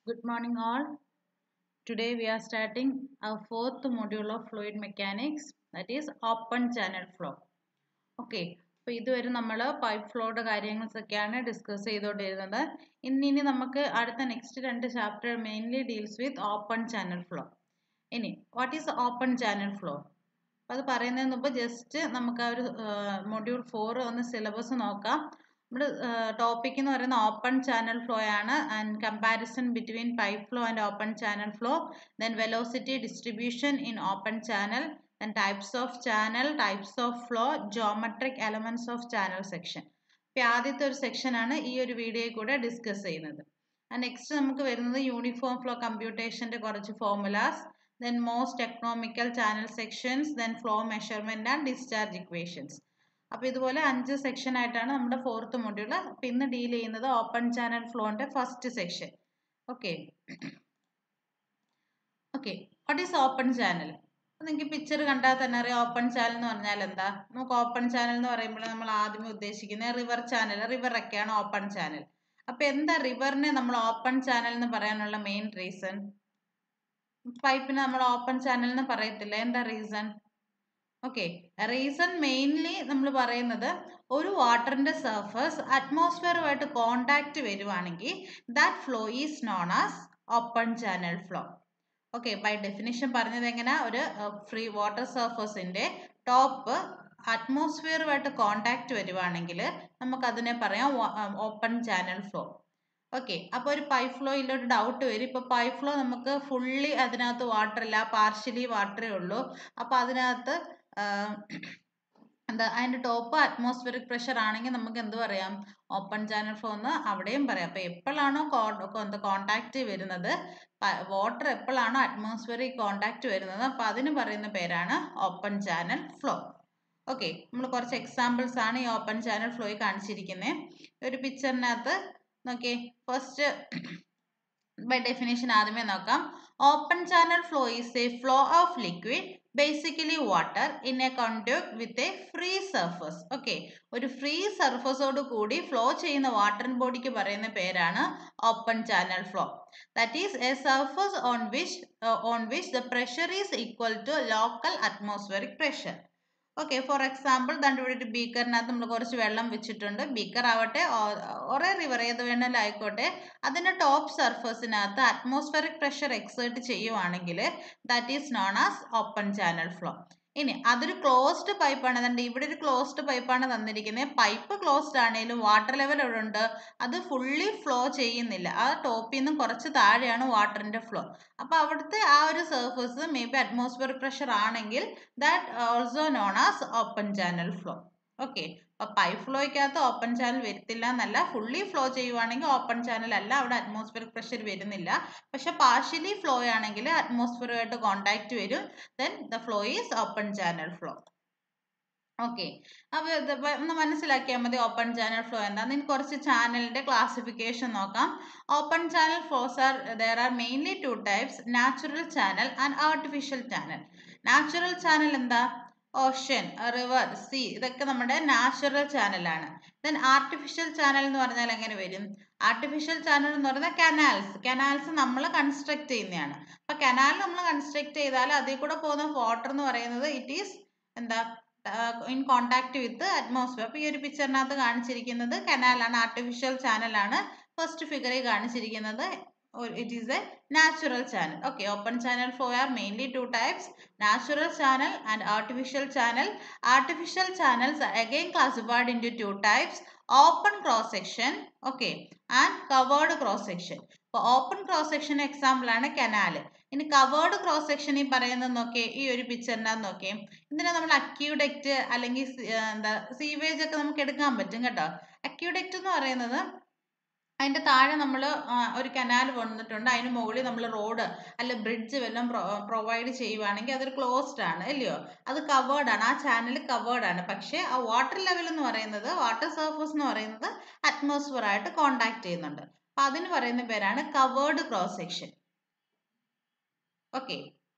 Good morning all. Today we are starting our fourth module of fluid mechanics that is open channel flow. Okay അപ്പോൾ ഇതുവരെ നമ്മൾ pipe ഫ്ലോയുടെ കാര്യങ്ങളൊക്കെയാണ് discuss ചെയ്തുകൊണ്ടിരുന്നത് ഇന്നിനി നമുക്ക് അടുത്ത നെക്സ്റ്റ് രണ്ട് chapter mainly deals with open channel flow ഇനി what is open channel flow അപ്പോൾ അത് പറയുന്നതിന് മുമ്പ് ജസ്റ്റ് നമുക്ക് ആ ഒരു മൊഡ്യൂൾ ഫോർ ഒന്ന് സിലബസ് നോക്കാം നമ്മുടെ ടോപ്പിക് എന്ന് പറയുന്ന ഓപ്പൺ ചാനൽ ഫ്ലോ ആണ് and comparison between pipe flow and open channel flow then velocity distribution in open channel then types of channel types of flow geometric elements of channel section അപ്പോൾ ആദ്യത്തെ ഒരു section ആണ് ഈ ഒരു വീഡിയോയിൽ കൂടെ discuss ചെയ്യുന്നത് നെക്സ്റ്റ് നമുക്ക് വരുന്നത് യൂണിഫോം ഫ്ലോ കമ്പ്യൂട്ടേഷൻ്റെ കുറച്ച് formulas then most economical channel sections then flow measurement and discharge equations അപ്പോൾ ഇതുപോലെ അഞ്ച് സെക്ഷൻ ആയിട്ടാണ് നമ്മുടെ ഫോർത്ത് മൊഡ്യൂൾ അപ്പോൾ ഇന്ന് ഡീൽ ചെയ്യുന്നത് ഓപ്പൺ ചാനൽ ഫ്ലോൻ്റെ first section okay okay what is open channel നിങ്ങൾക്ക് പിക്ചർ കണ്ടാൽ തന്നെ അറിയാം ഓപ്പൺ ചാനൽ എന്ന് പറഞ്ഞാൽ എന്താ നമുക്ക് ഓപ്പൺ ചാനൽ എന്ന് പറയുമ്പോൾ നമ്മൾ ആദ്യമേ ഉദ്ദേശിക്കുന്നത് റിവർ ചാനൽ റിവർ ഒക്കെയാണ് ഓപ്പൺ ചാനൽ അപ്പൊ എന്താ റിവറിനെ നമ്മൾ ഓപ്പൺ ചാനൽ എന്ന് പറയാനുള്ള മെയിൻ റീസൺ പൈപ്പിന് നമ്മൾ ഓപ്പൺ ചാനൽ എന്ന് പറയത്തില്ല എന്താ റീസൺ ഓക്കെ റീസൺ മെയിൻലി നമ്മൾ പറയുന്നത് ഒരു വാട്ടറിന്റെ സർഫസ് അറ്റ്മോസ്ഫിയറുമായിട്ട് കോണ്ടാക്ട് വരുവാണെങ്കിൽ that flow is known as open channel flow okay by definition പറഞ്ഞത് എങ്ങനെ ഒരു ഫ്രീ വാട്ടർ സർഫസിന്റെ ടോപ്പ് അറ്റ്മോസ്ഫിയറുമായിട്ട് കോണ്ടാക്ട് വരുവാണെങ്കിൽ നമുക്ക് അതിനെ പറയാം ഓപ്പൺ ചാനൽ ഫ്ലോ ഓക്കെ അപ്പോൾ ഒരു പൈപ്പ് ഫ്ലോയിൽ ഒരു ഡൗട്ട് വരും ഇപ്പോൾ പൈപ്പ് ഫ്ലോ നമുക്ക് ഫുള്ളി അതിനകത്ത് വാട്ടർ ഇല്ല പാർഷ്യലി വാട്ടറേ ഉള്ളൂ അപ്പോൾ അതിനകത്ത് എന്താ അതിൻ്റെ ടോപ്പ് അറ്റ്മോസ്ഫിയറിക് പ്രഷർ ആണെങ്കിൽ നമുക്ക് എന്ത് പറയാം ഓപ്പൺ ചാനൽ ഫ്ലോ എന്ന് അവിടെയും പറയാം അപ്പോൾ എപ്പോഴാണോ എന്താ കോണ്ടാക്ട് വരുന്നത് വാട്ടർ എപ്പോഴാണോ അറ്റ്മോസ്ഫിയറിക് കോണ്ടാക്ട് വരുന്നത് അപ്പോൾ അതിന് പറയുന്ന പേരാണ് ഓപ്പൺ ചാനൽ ഫ്ലോ ഓക്കെ നമ്മൾ കുറച്ച് എക്സാമ്പിൾസ് ആണ് ഈ ഓപ്പൺ ചാനൽ ഫ്ലോയിൽ കാണിച്ചിരിക്കുന്നത് ഒരു പിക്ചറിനകത്ത് നോക്കിയേ ഫസ്റ്റ് ബൈ ഡെഫിനേഷൻ ആദ്യമേ നോക്കാം open channel flow is a flow of liquid basically water in a contact with a free surface okay ഒരു ഫ്രീ സർഫസോട് കൂടി ഫ്ലോ ചെയ്യുന്ന വാട്ടർ ബോഡിക്ക് പറയുന്ന പേരാണ് open channel flow that is a surface on which on which the pressure is equal to local atmospheric pressure okay for example ദണ്ട് ഇവിടെ ഒരു ബീക്കറിനകത്ത് നമ്മൾ കുറച്ച് വെള്ളം വെച്ചിട്ടുണ്ട് ബീക്കർ ആവട്ടെ ഒരേ റിവർ ഏത് വേണമെങ്കിലും ആയിക്കോട്ടെ അതിൻ്റെ ടോപ്പ് സർഫസിനകത്ത് അറ്റ്മോസ്ഫിയറിക് പ്രഷർ എക്സേർട്ട് ചെയ്യുവാണെങ്കിൽ that is known as open channel flow ഇനി അതൊരു ക്ലോസ്ഡ് പൈപ്പാണ് അതുകൊണ്ട് ഇവിടെ ഒരു ക്ലോസ്ഡ് പൈപ്പാണ് തന്നിരിക്കുന്നത് പൈപ്പ് ക്ലോസ്ഡ് ആണെങ്കിലും വാട്ടർ ലെവൽ ഇവിടെ ഉണ്ട് അത് ഫുള്ളി ഫ്ലോ ചെയ്യുന്നില്ല ആ ടോപ്പിൽ നിന്നും കുറച്ച് താഴെയാണ് വാട്ടറിന്റെ ഫ്ലോ അപ്പൊ അവിടുത്തെ ആ ഒരു surface may be atmosphere pressure ആണെങ്കിൽ that also known as open channel flow okay അപ്പൊ പൈപ്പ് ഫ്ലോയ്ക്കകത്ത് ഓപ്പൺ ചാനൽ വരത്തില്ല എന്നല്ല ഫുള്ളി ഫ്ലോ ചെയ്യുവാണെങ്കിൽ ഓപ്പൺ ചാനൽ അല്ല അവിടെ അറ്റ്മോസ്ഫിയറിക് പ്രഷർ വരുന്നില്ല പക്ഷെ പാർഷ്യലി ഫ്ലോ ആണെങ്കിൽ അറ്റ്മോസ്ഫിയറുമായിട്ട് കോണ്ടാക്ട് വരും then the flow is open channel flow okay അപ്പോൾ ഒന്ന് മനസ്സിലാക്കിയാൽ മതി ഓപ്പൺ ചാനൽ ഫ്ലോ എന്താണെന്ന് ഇനി കുറച്ച് ചാനലിന്റെ ക്ലാസിഫിക്കേഷൻ നോക്കാം open channel flows are there are mainly two types natural channel and artificial channel natural channel എന്താ ഓഷ്യൻ റിവർ സീ ഇതൊക്കെ നമ്മുടെ നാച്ചുറൽ ചാനലാണ് ദെൻ ആർട്ടിഫിഷ്യൽ ചാനൽ എന്ന് പറഞ്ഞാൽ എങ്ങനെ വരും ആർട്ടിഫിഷ്യൽ ചാനൽ എന്ന് പറയുന്നത് കനാൽസ് കനാൽസ് നമ്മൾ കൺസ്ട്രക്ട് ചെയ്യുന്നതാണ് അപ്പൊ കനാൽ നമ്മൾ കൺസ്ട്രക്ട് ചെയ്താൽ അതിൽ കൂടെ പോകുന്ന വാട്ടർ എന്ന് പറയുന്നത് ഇറ്റ് ഈസ് എന്താ ഇൻ കോണ്ടാക്ട് വിത്ത് അറ്റ്മോസ്ഫിയർ അപ്പൊ ഈ ഒരു പിക്ചറിനകത്ത് കാണിച്ചിരിക്കുന്നത് കനാലാണ് ആർട്ടിഫിഷ്യൽ ചാനലാണ് ഫസ്റ്റ് ഫിഗറിൽ കാണിച്ചിരിക്കുന്നത് it is a natural channel okay open channel flow are mainly two types natural channel and artificial channel artificial channels are again classified into two types open cross section okay and covered cross section അപ്പോൾ open cross section example ആണ് canal ഇനി covered cross section ഈ പറയുന്നത് നോക്കിയേ ഈ ഒരു പിക്ചറിനകത്ത് നോക്കിയേ ഇതിനെ നമ്മൾ അക്യൂഡക്റ്റ് അല്ലെങ്കിൽ എന്താ സീവേജ് ഒക്കെ നമുക്ക് എടുക്കാൻ പറ്റും കേട്ടോ അക്യൂഡക്റ്റ് എന്ന് പറയുന്നത് അതിൻ്റെ താഴെ നമ്മൾ ഒരു കനാൽ വന്നിട്ടുണ്ട് അതിന് മുകളിൽ നമ്മൾ റോഡ് അല്ല ബ്രിഡ്ജ് വല്ലതും പ്രൊവൈഡ് ചെയ്യുവാണെങ്കിൽ അതൊരു ക്ലോസ്ഡ് ആണ് അല്ലയോ അത് കവേർഡ് ആണ് ആ ചാനൽ കവേർഡ് ആണ് പക്ഷേ ആ വാട്ടർ ലെവൽ എന്ന് പറയുന്നത് വാട്ടർ സർഫസ് എന്ന് പറയുന്നത് അറ്റ്മോസ്ഫിയർ ആയിട്ട് കോണ്ടാക്ട് ചെയ്യുന്നുണ്ട് അപ്പൊ അതിന് പറയുന്ന പേരാണ് കവേർഡ് ക്രോസ് സെക്ഷൻ ഓക്കെ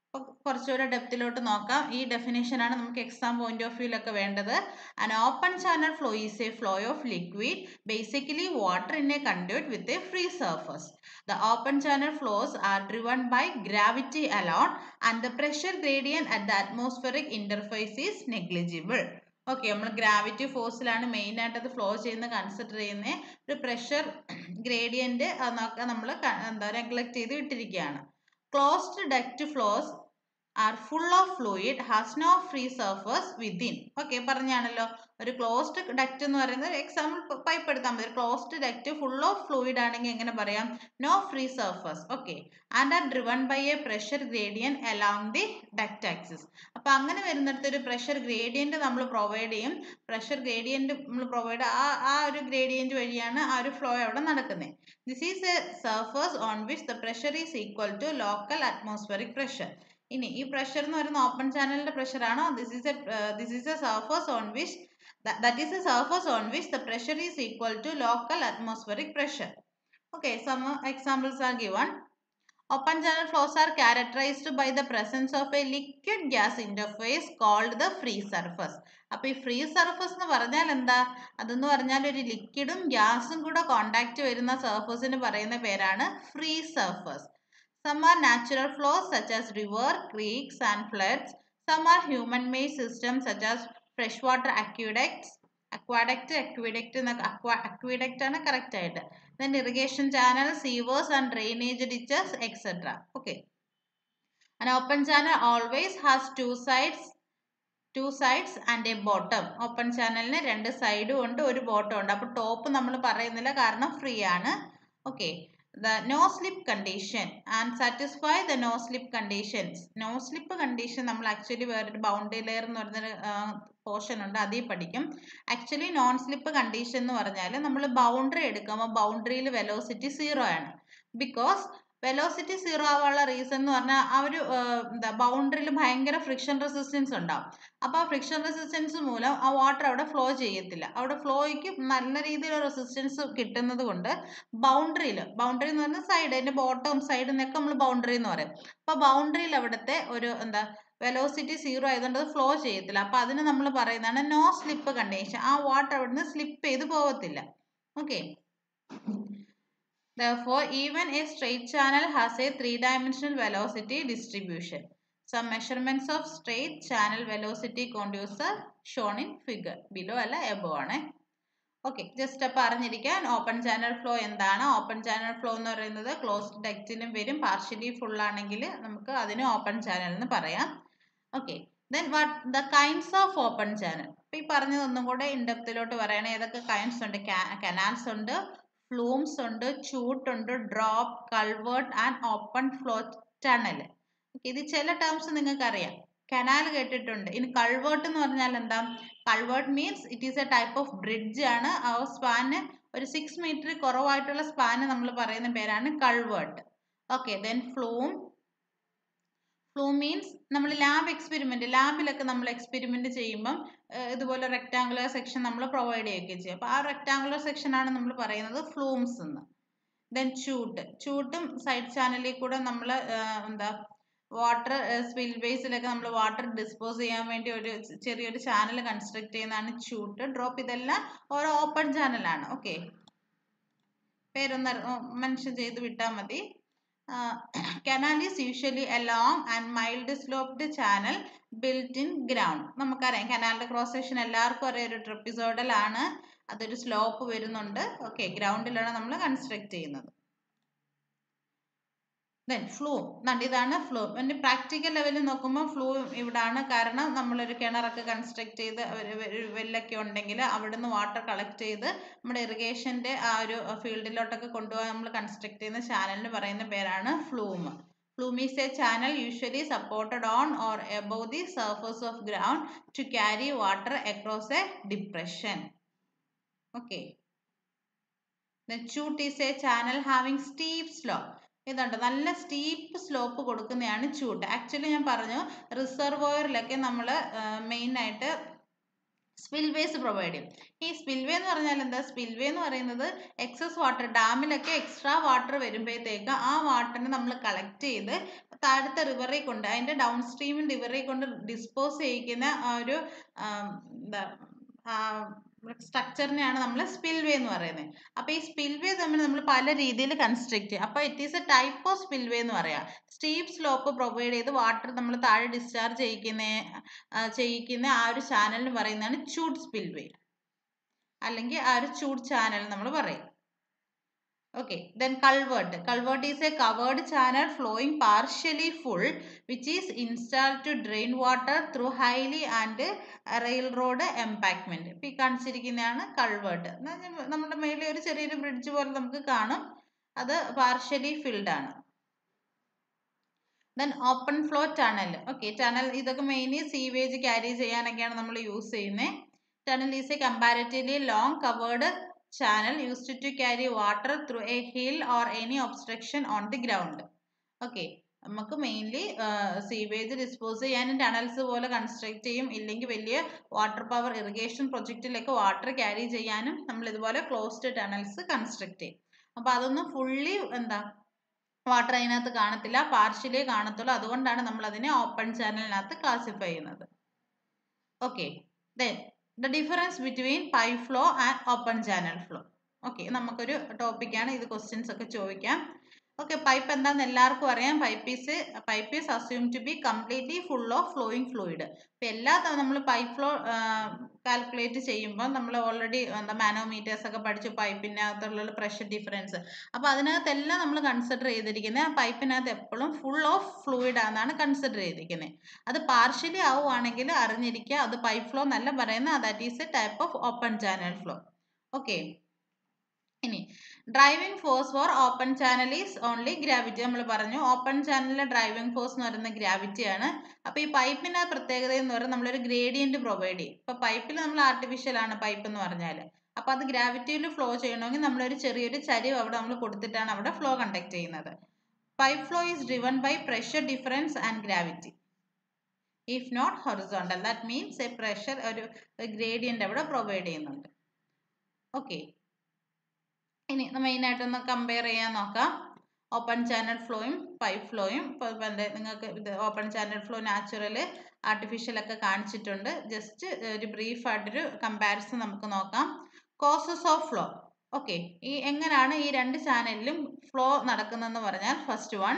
അപ്പോൾ കുറച്ചുകൂടെ ഡെപ്തിലോട്ട് നോക്കാം ഈ ഡെഫിനേഷൻ ആണ് നമുക്ക് എക്സാം പോയിന്റ് ഓഫ് വ്യൂലൊക്കെ വേണ്ടത് an open channel flow is a flow of liquid basically water in a conduct with a free surface the open channel flows are driven by gravity alone and the pressure gradient at the atmospheric interface is negligible okay നമ്മൾ gravity ഫോഴ്സിലാണ് main ആയിട്ട് അത് flow ചെയ്യുന്ന consider ചെയ്യുന്നത് ഒരു pressure gradient നമ്മൾ എന്താ neglect ചെയ്ത് ഇട്ടിരിക്കുകയാണ് closed duct flows are full of fluid has no free surface within okay പറഞ്ഞാണല്ലോ ഒരു ക്ലോസ്ഡ് ഡക്റ്റ് എന്ന് പറയുന്നത് എക്സാമ്പിൾ പൈപ്പ് എടുത്താൽ മതി closed duct full of fluid ആണെങ്കിൽ എങ്ങനെ പറയാം no free surface okay and are driven by a pressure gradient along the duct axis അപ്പൊ അങ്ങനെ വരുന്നിടത്ത് ഒരു പ്രഷർ ഗ്രേഡിയന്റ് നമ്മൾ പ്രൊവൈഡ് ചെയ്യും പ്രഷർ ഗ്രേഡിയന്റ് നമ്മൾ പ്രൊവൈഡ് ആ ആ ഒരു ഗ്രേഡിയന്റ് വഴിയാണ് ആ ഒരു ഫ്ലോ അവിടെ നടക്കുന്നത് this is a surface on which the pressure is equal to local atmospheric pressure ഇനി ഈ പ്രഷർ എന്ന് പറയുന്ന ഓപ്പൺ ചാനലിന്റെ പ്രഷർ ആണോ this is a this is a surface on which that is a surface on which the pressure is equal to local atmospheric pressure okay some examples are given Open channel flows are characterized by the presence of a liquid gas interface called the free surface. അപ്പൊ ഈ free surface എന്ന് പറഞ്ഞാൽ എന്താ അതെന്ന് പറഞ്ഞാൽ ഒരു ലിക്വിഡും ഗ്യാസും കൂടെ കോണ്ടാക്ട് വരുന്ന സർഫസിന് പറയുന്ന പേരാണ് free surface some are natural flows such as river creeks and floods some are human made systems such as fresh water aqueducts aqueduct aqueduct എന്നൊക്കെ അക്വാ അക്വിഡക്റ്റ് ആണ് കറക്റ്റ് ആയിട്ട് then irrigation channels, sewers and drainage ditches, etc. Okay. An open channel always has two sides, two sides and a bottom. Open ചാനലിന് രണ്ട് സൈഡും ഉണ്ട് ഒരു bottom ഉണ്ട് അപ്പോൾ ടോപ്പ് നമ്മൾ പറയുന്നില്ല കാരണം ഫ്രീ ആണ് okay the no slip condition and satisfy the no slip conditions no slip condition നമ്മൾ ആക്ച്വലി വേറൊരു ബൗണ്ടറി ലെയർ എന്ന് പറഞ്ഞൊരു പോർഷൻ ഉണ്ട് അതിൽ പഠിക്കും ആക്ച്വലി നോൺ സ്ലിപ്പ് കണ്ടീഷൻ എന്ന് പറഞ്ഞാൽ നമ്മൾ ബൗണ്ടറി എടുക്കുമ്പോൾ ബൗണ്ടറിയിൽ വെലോസിറ്റി സീറോ ആണ് ബിക്കോസ് വെലോസിറ്റി സീറോ ആവാനുള്ള റീസൺ എന്ന് പറഞ്ഞാൽ ആ ഒരു എന്താ ബൗണ്ടറിയിൽ ഭയങ്കര ഫ്രിക്ഷൻ റെസിസ്റ്റൻസ് ഉണ്ടാവും അപ്പോൾ ആ ഫ്രിക്ഷൻ റെസിസ്റ്റൻസ് മൂലം ആ വാട്ടർ അവിടെ ഫ്ലോ ചെയ്യത്തില്ല അവിടെ ഫ്ലോയ്ക്ക് നല്ല രീതിയിലുള്ള റെസിസ്റ്റൻസ് കിട്ടുന്നത് കൊണ്ട് ബൗണ്ടറിയിൽ ബൗണ്ടറി എന്ന് പറഞ്ഞാൽ സൈഡ് അതിൻ്റെ ബോട്ടം സൈഡ് എന്നൊക്കെ നമ്മൾ ബൗണ്ടറി എന്ന് പറയും അപ്പോൾ ബൗണ്ടറിയിൽ അവിടുത്തെ ഒരു എന്താ വെലോസിറ്റി സീറോ ആയതുകൊണ്ട് അത് ഫ്ലോ ചെയ്യത്തില്ല അപ്പോൾ അതിന് നമ്മൾ പറയുന്നതാണ് നോ സ്ലിപ്പ് കണ്ടീഷൻ ആ വാട്ടർ അവിടുന്ന് സ്ലിപ്പ് ചെയ്ത് പോകത്തില്ല okay Therefore, even a straight channel has a three-dimensional velocity distribution. Some measurements of straight channel velocity contours are shown in figure. Below അല്ല above ആണ് ഓക്കെ ജസ്റ്റ് അപ്പോൾ അറിഞ്ഞിരിക്കാൻ open channel flow എന്താണ് open channel flow എന്ന് പറയുന്നത് closed ഡക്റ്റിലും വരും partially full ആണെങ്കിൽ നമുക്ക് അതിന് ഓപ്പൺ ചാനൽ എന്ന് പറയാം okay then what the kinds of open channel അപ്പോൾ ഈ പറഞ്ഞതൊന്നും കൂടെ ഇൻഡെപ്തിലോട്ട് പറയണേ ഏതൊക്കെ കൈൻഡ്സ് ഉണ്ട് കനാൽസ് ഉണ്ട് ഫ്ലൂംസ് ഉണ്ട് ചൂട്ടുണ്ട് drop culvert and open flow tunnel ഇത് ചില ടേംസ് നിങ്ങൾക്ക് അറിയാം കനാൽ കേട്ടിട്ടുണ്ട് ഇനി കൾവേർട്ട് എന്ന് പറഞ്ഞാൽ എന്താ culvert means it is a type of bridge ആണ് ആ സ്പാന് ഒരു സിക്സ് മീറ്റർ കുറവായിട്ടുള്ള സ്പാന് നമ്മൾ പറയുന്ന പേരാണ് culvert okay then flume flu means നമ്മൾ ലാബ് എക്സ്പെരിമെന്റ് ലാബിലൊക്കെ നമ്മൾ എക്സ്പെരിമെന്റ് ചെയ്യുമ്പം ഇതുപോലെ റെക്ടാങ്കുലർ സെക്ഷൻ നമ്മൾ പ്രൊവൈഡ് ചെയ്യുകയൊക്കെ ചെയ്യും അപ്പോൾ ആ റെക്ടാങ്കുലർ സെക്ഷൻ ആണ് നമ്മൾ പറയുന്നത് ഫ്ലൂംസ് എന്ന് ദെൻ ചൂട്ട് ചൂട്ടും സൈഡ് ചാനലിൽ കൂടെ നമ്മൾ എന്താ വാട്ടർ സ്പിൽ ബേസിലൊക്കെ നമ്മൾ വാട്ടർ ഡിസ്പോസ് ചെയ്യാൻ വേണ്ടി ഒരു ചെറിയൊരു ചാനൽ കൺസ്ട്രക്ട് ചെയ്യുന്നതാണ് ചൂട്ട് ഡ്രോപ്പ് ഇതെല്ലാം ഓരോ ഓപ്പൺ ചാനലാണ് ഓക്കെ പേരൊന്ന് മെൻഷൻ ചെയ്ത് വിട്ടാൽ മതി canal is usually a long and mild sloped channel built in ground നമുക്കറിയാം കനാലിന്റെ ക്രോസ് സെക്ഷൻ എല്ലാവർക്കും അറിയാം ഒരു ട്രിപ്പിസോഡൽ ആണ് അതൊരു സ്ലോപ്പ് വരുന്നുണ്ട് ഓക്കെ ഗ്രൗണ്ടിലാണ് നമ്മൾ കൺസ്ട്രക്ട് ചെയ്യുന്നത് ദെൻ ഫ്ലൂ കണ്ട് ഇതാണ് ഫ്ലൂ പിന്നെ പ്രാക്ടിക്കൽ ലെവലിൽ നോക്കുമ്പോൾ ഫ്ലൂ ഇവിടാണ് കാരണം നമ്മളൊരു കിണറൊക്കെ കൺസ്ട്രക്ട് ചെയ്ത് വെല്ലൊക്കെ ഉണ്ടെങ്കിൽ അവിടുന്ന് വാട്ടർ കളക്ട് ചെയ്ത് നമ്മുടെ ഇറിഗേഷൻ്റെ ആ ഒരു ഫീൽഡിലോട്ടൊക്കെ കൊണ്ടുപോകാൻ നമ്മൾ കൺസ്ട്രക്ട് ചെയ്യുന്ന ചാനലിന് പറയുന്ന പേരാണ് flume Flume is a channel usually supported on or above the surface of ground to carry water across a depression. Okay. The chute is a channel having steep slope. ഇതുണ്ട് നല്ല സ്റ്റീപ്പ് സ്ലോപ്പ് കൊടുക്കുന്നതാണ് ചൂട്ട് actually ഞാൻ പറഞ്ഞു റിസർവോയറിലൊക്കെ നമ്മൾ മെയിനായിട്ട് സ്പിൽവേസ് provide ചെയ്യും ഈ spillway എന്ന് പറഞ്ഞാൽ എന്താ സ്പിൽവേ എന്ന് പറയുന്നത് എക്സസ് വാട്ടർ ഡാമിലൊക്കെ എക്സ്ട്രാ വാട്ടർ വരുമ്പോഴത്തേക്ക് ആ വാട്ടറിനെ നമ്മൾ കളക്ട് ചെയ്ത് താഴത്തെ റിവറിൽ കൊണ്ട് അതിന്റെ ഡൗൺ സ്ട്രീമിൽ റിവറിൽ കൊണ്ട് ഡിസ്പോസ് ചെയ്യിക്കുന്ന ആ ഒരു ആം, എന്താ സ്ട്രക്ചറിനെയാണ് നമ്മൾ സ്പിൽവേ എന്ന് പറയുന്നത് അപ്പൊ ഈ സ്പിൽവേ തമ്മിൽ നമ്മൾ പല രീതിയിൽ കൺസ്ട്രക്ട് ചെയ്യും അപ്പൊ it is a type of spillway എന്ന് പറയാം സ്റ്റീപ്പ് സ്ലോപ്പ് പ്രൊവൈഡ് ചെയ്ത് വാട്ടർ നമ്മൾ താഴെ ഡിസ്ചാർജ് ചെയ്യിക്കുന്ന ആ, ചെയ്യിക്കുന്ന ആ ഒരു ചാനലിന് പറയുന്നതാണ് ചൂട് സ്പിൽവേ അല്ലെങ്കിൽ ആ ഒരു ചൂട് ചാനൽ നമ്മൾ പറയും Okay, then culvert. Culvert is a covered channel flowing partially full, which is installed to drain water through highly and railroad embankment. ഇപ്പൊ ഈ കാണിച്ചിരിക്കുന്നതാണ് കൾവേർട്ട് നമ്മുടെ മേളിൽ ഒരു ചെറിയൊരു ബ്രിഡ്ജ് പോലെ നമുക്ക് കാണും അത് പാർഷ്യലി ഫിൽഡ് ആണ് then open flow tunnel okay tunnel ഇതൊക്കെ മെയിൻലി സീവേജ് ക്യാരി ചെയ്യാനൊക്കെയാണ് നമ്മൾ യൂസ് ചെയ്യുന്നത് tunnel is a comparatively long covered channel used to carry water through a hill or any obstruction on the ground. Okay നമുക്ക് mainly sewage dispose ചെയ്യാനും tunnels പോലെ construct ചെയ്യും ഇല്ലെങ്കിൽ വലിയ വാട്ടർ പവർ ഇറിഗേഷൻ പ്രൊജക്റ്റിലൊക്കെ വാട്ടർ ക്യാരി ചെയ്യാനും നമ്മൾ ഇതുപോലെ ക്ലോസ്ഡ് ടണൽസ് കൺസ്ട്രക്ട് ചെയ്യും അപ്പോൾ അതൊന്നും ഫുള്ളി എന്താ വാട്ടർ അതിനകത്ത് കാണത്തില്ല പാർഷ്യലേ കാണത്തുള്ളൂ അതുകൊണ്ടാണ് നമ്മൾ അതിനെ ഓപ്പൺ ചാനലിനകത്ത് ക്ലാസിഫൈ ചെയ്യുന്നത് okay then the difference between pipe flow and open channel flow okay നമുക്കൊരു ടോപ്പിക്കാണ് ഇത് ക്വസ്റ്റ്യൻസ് ഒക്കെ ചോദിക്കാം ഓക്കെ പൈപ്പ് എന്താണെന്ന് എല്ലാവർക്കും അറിയാം pipe is pipe is assume to be completely full of flowing fluid ഇപ്പം എല്ലാ നമ്മൾ പൈപ്പ് ഫ്ലോ കാൽക്കുലേറ്റ് ചെയ്യുമ്പോൾ നമ്മൾ ഓൾറെഡി എന്താ മാനോമീറ്റേഴ്സ് ഒക്കെ പഠിച്ചു പൈപ്പിനകത്തുള്ള പ്രഷർ ഡിഫറൻസ് അപ്പോൾ അതിനകത്തെല്ലാം നമ്മൾ കൺസിഡർ ചെയ്തിരിക്കുന്നത് ആ പൈപ്പിനകത്ത് എപ്പോഴും ഫുൾ ഓഫ് ഫ്ലൂയിഡ് ആണെന്നാണ് കൺസിഡർ ചെയ്തിരിക്കുന്നത് അത് പാർഷ്യലി ആവുകയാണെങ്കിൽ അറിഞ്ഞിരിക്കുക അത് പൈപ്പ് ഫ്ലോ എന്നല്ല പറയുന്നത് that is a type of open channel flow okay ഇനി driving force for open channel is only gravity നമ്മൾ പറഞ്ഞു ഓപ്പൺ ചാനലിലെ ഡ്രൈവിംഗ് ഫോഴ്സ് എന്ന് പറയുന്നത് ഗ്രാവിറ്റി ആണ് അപ്പോൾ ഈ പൈപ്പിന്റെ പ്രത്യേകത എന്ന് പറയുന്നത് നമ്മളൊരു ഗ്രേഡിയന്റ് പ്രൊവൈഡ് ചെയ്യും ഇപ്പോൾ പൈപ്പിൽ നമ്മൾ ആർട്ടിഫിഷ്യൽ ആണ് പൈപ്പ് എന്ന് പറഞ്ഞാൽ അപ്പോൾ അത് ഗ്രാവിറ്റിയിൽ ഫ്ലോ ചെയ്യണമെങ്കിൽ നമ്മളൊരു ചെറിയൊരു ചരിവ് അവിടെ നമ്മൾ കൊടുത്തിട്ടാണ് അവിടെ ഫ്ലോ കണ്ടക്ട് ചെയ്യുന്നത് pipe flow is driven by pressure difference and gravity if not horizontal that means a pressure ഒരു ഗ്രേഡിയന്റ് അവിടെ പ്രൊവൈഡ് ചെയ്യുന്നുണ്ട് ഓക്കെ ഇനി മെയിൻ ആയിട്ടൊന്ന് കമ്പയർ ചെയ്യാൻ നോക്കാം ഓപ്പൺ ചാനൽ ഫ്ലോയും പൈപ്പ് ഫ്ലോയും ഇപ്പോൾ നിങ്ങൾക്ക് ഇത് open channel flow natural artificial ഒക്കെ കാണിച്ചിട്ടുണ്ട് ജസ്റ്റ് ഒരു ബ്രീഫ് ആയിട്ടൊരു കമ്പാരിസൺ നമുക്ക് നോക്കാം കോസസ് ഓഫ് ഫ്ലോ ഓക്കെ ഈ എങ്ങനെയാണ് ഈ രണ്ട് ചാനലിലും ഫ്ലോ നടക്കുന്നതെന്ന് പറഞ്ഞാൽ first one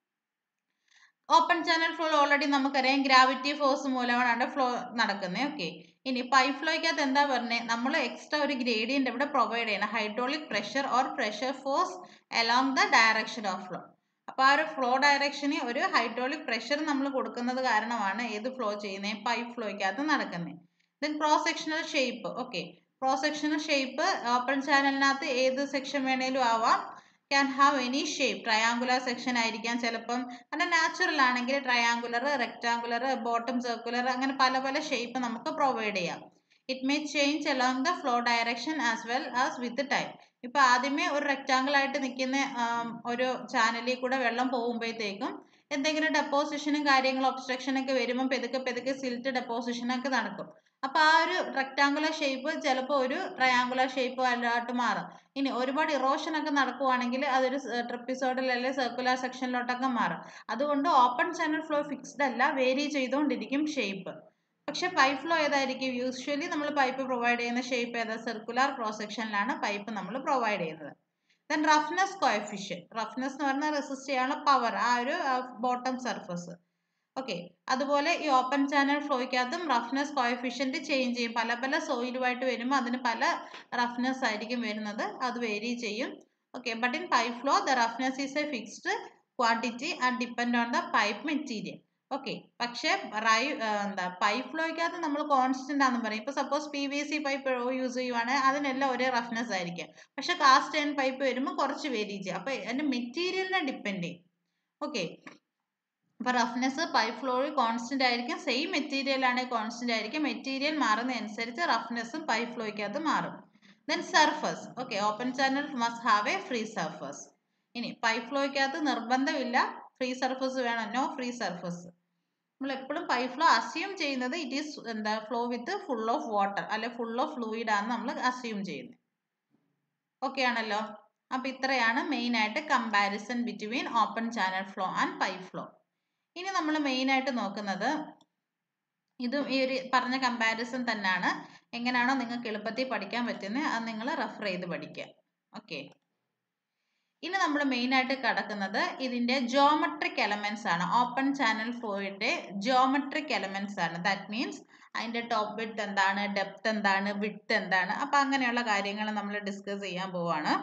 open channel flow already നമുക്കറിയാം ഗ്രാവിറ്റി ഫോഴ്സ് മൂലമാണ് ഫ്ലോ നടക്കുന്നത് ഓക്കെ ഇനി പൈപ്പ് ഫ്ലോയ്ക്കകത്ത് എന്താ പറഞ്ഞത് നമ്മൾ എക്സ്ട്രാ ഒരു ഗ്രേഡിയന്റ് ഇവിടെ പ്രൊവൈഡ് ചെയ്യണം hydraulic pressure or pressure force along the direction of flow അപ്പോൾ ആ ഒരു ഫ്ലോ ഡയറക്ഷന് ഒരു ഹൈഡ്രോളിക് പ്രഷർ നമ്മൾ കൊടുക്കുന്നത് കാരണമാണ് ഏത് ഫ്ലോ ചെയ്യുന്നത് പൈപ്പ് ഫ്ലോയ്ക്കകത്ത് നടക്കുന്നത് then cross sectional shape okay cross sectional shape open ചാനലിനകത്ത് ഏത് സെക്ഷൻ വേണേലും ആവാം can have any shape triangular section ആയിരിക്കാം ചിലപ്പം അങ്ങനെ നാച്ചുറൽ ആണെങ്കിൽ ട്രയാങ്കുലർ റെക്ടാങ്കുലർ ബോട്ടം സർക്കുലർ അങ്ങനെ പല പല ഷേപ്പ് നമുക്ക് പ്രൊവൈഡ് ചെയ്യാം it may change along the flow direction as well as with time ഇപ്പൊ ആദ്യമേ ഒരു റെക്ടാങ്കിൾ ആയിട്ട് നിൽക്കുന്ന ഒരു ചാനലിൽ കൂടെ വെള്ളം പോകുമ്പോഴത്തേക്കും എന്തെങ്കിലും ഡെപ്പോസിഷനും കാര്യങ്ങളും ഒബ്സ്ട്രക്ഷൻ ഒക്കെ വരുമ്പോൾ പെതുക്കെ പെതുക്കെ സിൽറ്റ് ഡെപ്പോസിഷൻ ഒക്കെ നടക്കും അപ്പൊ ആ ഒരു റെക്ടാങ്കുലർ ഷേപ്പ് ചിലപ്പോൾ ഒരു ട്രയാങ്കുലർ ഷേപ്പ് ആയിട്ട് മാറും ഇനി ഒരുപാട് ഇറോഷൻ ഒക്കെ നടക്കുവാണെങ്കിൽ അതൊരു ട്രിപ്പിസോഡിൽ അല്ലെങ്കിൽ സർക്കുലർ സെക്ഷനിലോട്ടൊക്കെ മാറും അതുകൊണ്ട് ഓപ്പൺ ചാനൽ ഫ്ലോ ഫിക്സ്ഡ് അല്ല വേരി ചെയ്തുകൊണ്ടിരിക്കും ഷേപ്പ് പക്ഷെ പൈപ്പ് ഫ്ലോ ഏതായിരിക്കും യൂഷ്വലി നമ്മൾ പൈപ്പ് പ്രൊവൈഡ് ചെയ്യുന്ന ഷേപ്പ് ഏതാ സർക്കുലർ ക്രോസ് സെക്ഷനിലാണ് പൈപ്പ് നമ്മൾ പ്രൊവൈഡ് ചെയ്യുന്നത് ദെൻ റഫ്നെസ് കോഎഫിഷ്യൻ റഫ്നെസ് എന്ന് പറഞ്ഞാൽ റെസിസ്റ്റ് ചെയ്യാനുള്ള പവർ ആ ഒരു ബോട്ടം സർഫസ് ഓക്കെ അതുപോലെ ഈ ഓപ്പൺ ചാനൽ ഫ്ലോയ്ക്കകത്തും റഫ്നെസ് കോഎഫിഷ്യന്റ് ചേഞ്ച് ചെയ്യും പല പല സോയിലുമായിട്ട് വരുമ്പോൾ അതിന് പല റഫ്നെസ് ആയിരിക്കും വരുന്നത് അത് വേരി ചെയ്യും okay but in pipe flow the roughness is a fixed quantity and depend on the pipe material okay പക്ഷേ റൈ എന്താ പൈപ്പ് ഫ്ലോയ്ക്കകത്ത് നമ്മൾ കോൺസ്റ്റന്റ് ആണെന്ന് പറയും ഇപ്പൊ suppose P V C pipe use ചെയ്യുവാണെങ്കിൽ അതിനെല്ലാം ഒരേ റഫ്നെസ് ആയിരിക്കും പക്ഷെ കാസ്റ്റ് ആൻഡ് പൈപ്പ് വരുമ്പോൾ കുറച്ച് വേരി ചെയ്യും അപ്പൊ അതിന്റെ മെറ്റീരിയലിനെ ഡിപ്പെൻഡ് ചെയ്യും ഓക്കെ അപ്പൊ റഫ്നെസ് പൈപ്പ് ഫ്ലോയിൽ കോൺസ്റ്റന്റ് ആയിരിക്കും സെയിം മെറ്റീരിയൽ ആണെങ്കിൽ കോൺസ്റ്റന്റ് ആയിരിക്കും മെറ്റീരിയൽ മാറുന്നതനുസരിച്ച് റഫ്നെസ്സും പൈപ്പ് ഫ്ലോയ്ക്കകത്ത് മാറും then surface okay open channel must have a free surface ഇനി പൈപ്പ് ഫ്ലോയ്ക്കകത്ത് നിർബന്ധമില്ല ഫ്രീ സർഫസ് വേണം നോ ഫ്രീ സർഫസ് നമ്മൾ എപ്പോഴും പൈപ്പ് ഫ്ലോ അസ്യൂം ചെയ്യുന്നത് ഇറ്റ് ഈസ് എന്താ flow with full of water അല്ലെ ഫുൾ ഓഫ് ഫ്ലൂയിഡ് ആണ് നമ്മൾ അസ്യൂം ചെയ്യുന്നത് ഓക്കെ ആണല്ലോ അപ്പൊ ഇത്രയാണ് മെയിൻ ആയിട്ട് comparison between open channel flow and pipe flow ഇനി നമ്മൾ മെയിനായിട്ട് നോക്കുന്നത് ഇതും ഈ ഒരു പറഞ്ഞ കമ്പാരിസൺ തന്നെയാണ് എങ്ങനെയാണോ നിങ്ങൾക്ക് എളുപ്പത്തിൽ പഠിക്കാൻ പറ്റുന്നത് അത് നിങ്ങൾ റെഫർ ചെയ്ത് പഠിക്കുക ഓക്കെ ഇനി നമ്മൾ മെയിനായിട്ട് കിടക്കുന്നത് ഇതിൻ്റെ ജോമെട്രിക് എലമെൻസ് ആണ് ഓപ്പൺ ചാനൽ ഫ്ലോയുടെ ജോമെട്രിക് എലമെൻസ് ആണ് ദാറ്റ് മീൻസ് അതിൻ്റെ ടോപ്പ് വിഡ്ത്ത് എന്താണ് ഡെപ്ത് എന്താണ് വിഡ്ത്ത് എന്താണ് അപ്പം അങ്ങനെയുള്ള കാര്യങ്ങൾ നമ്മൾ ഡിസ്കസ് ചെയ്യാൻ പോവാണ്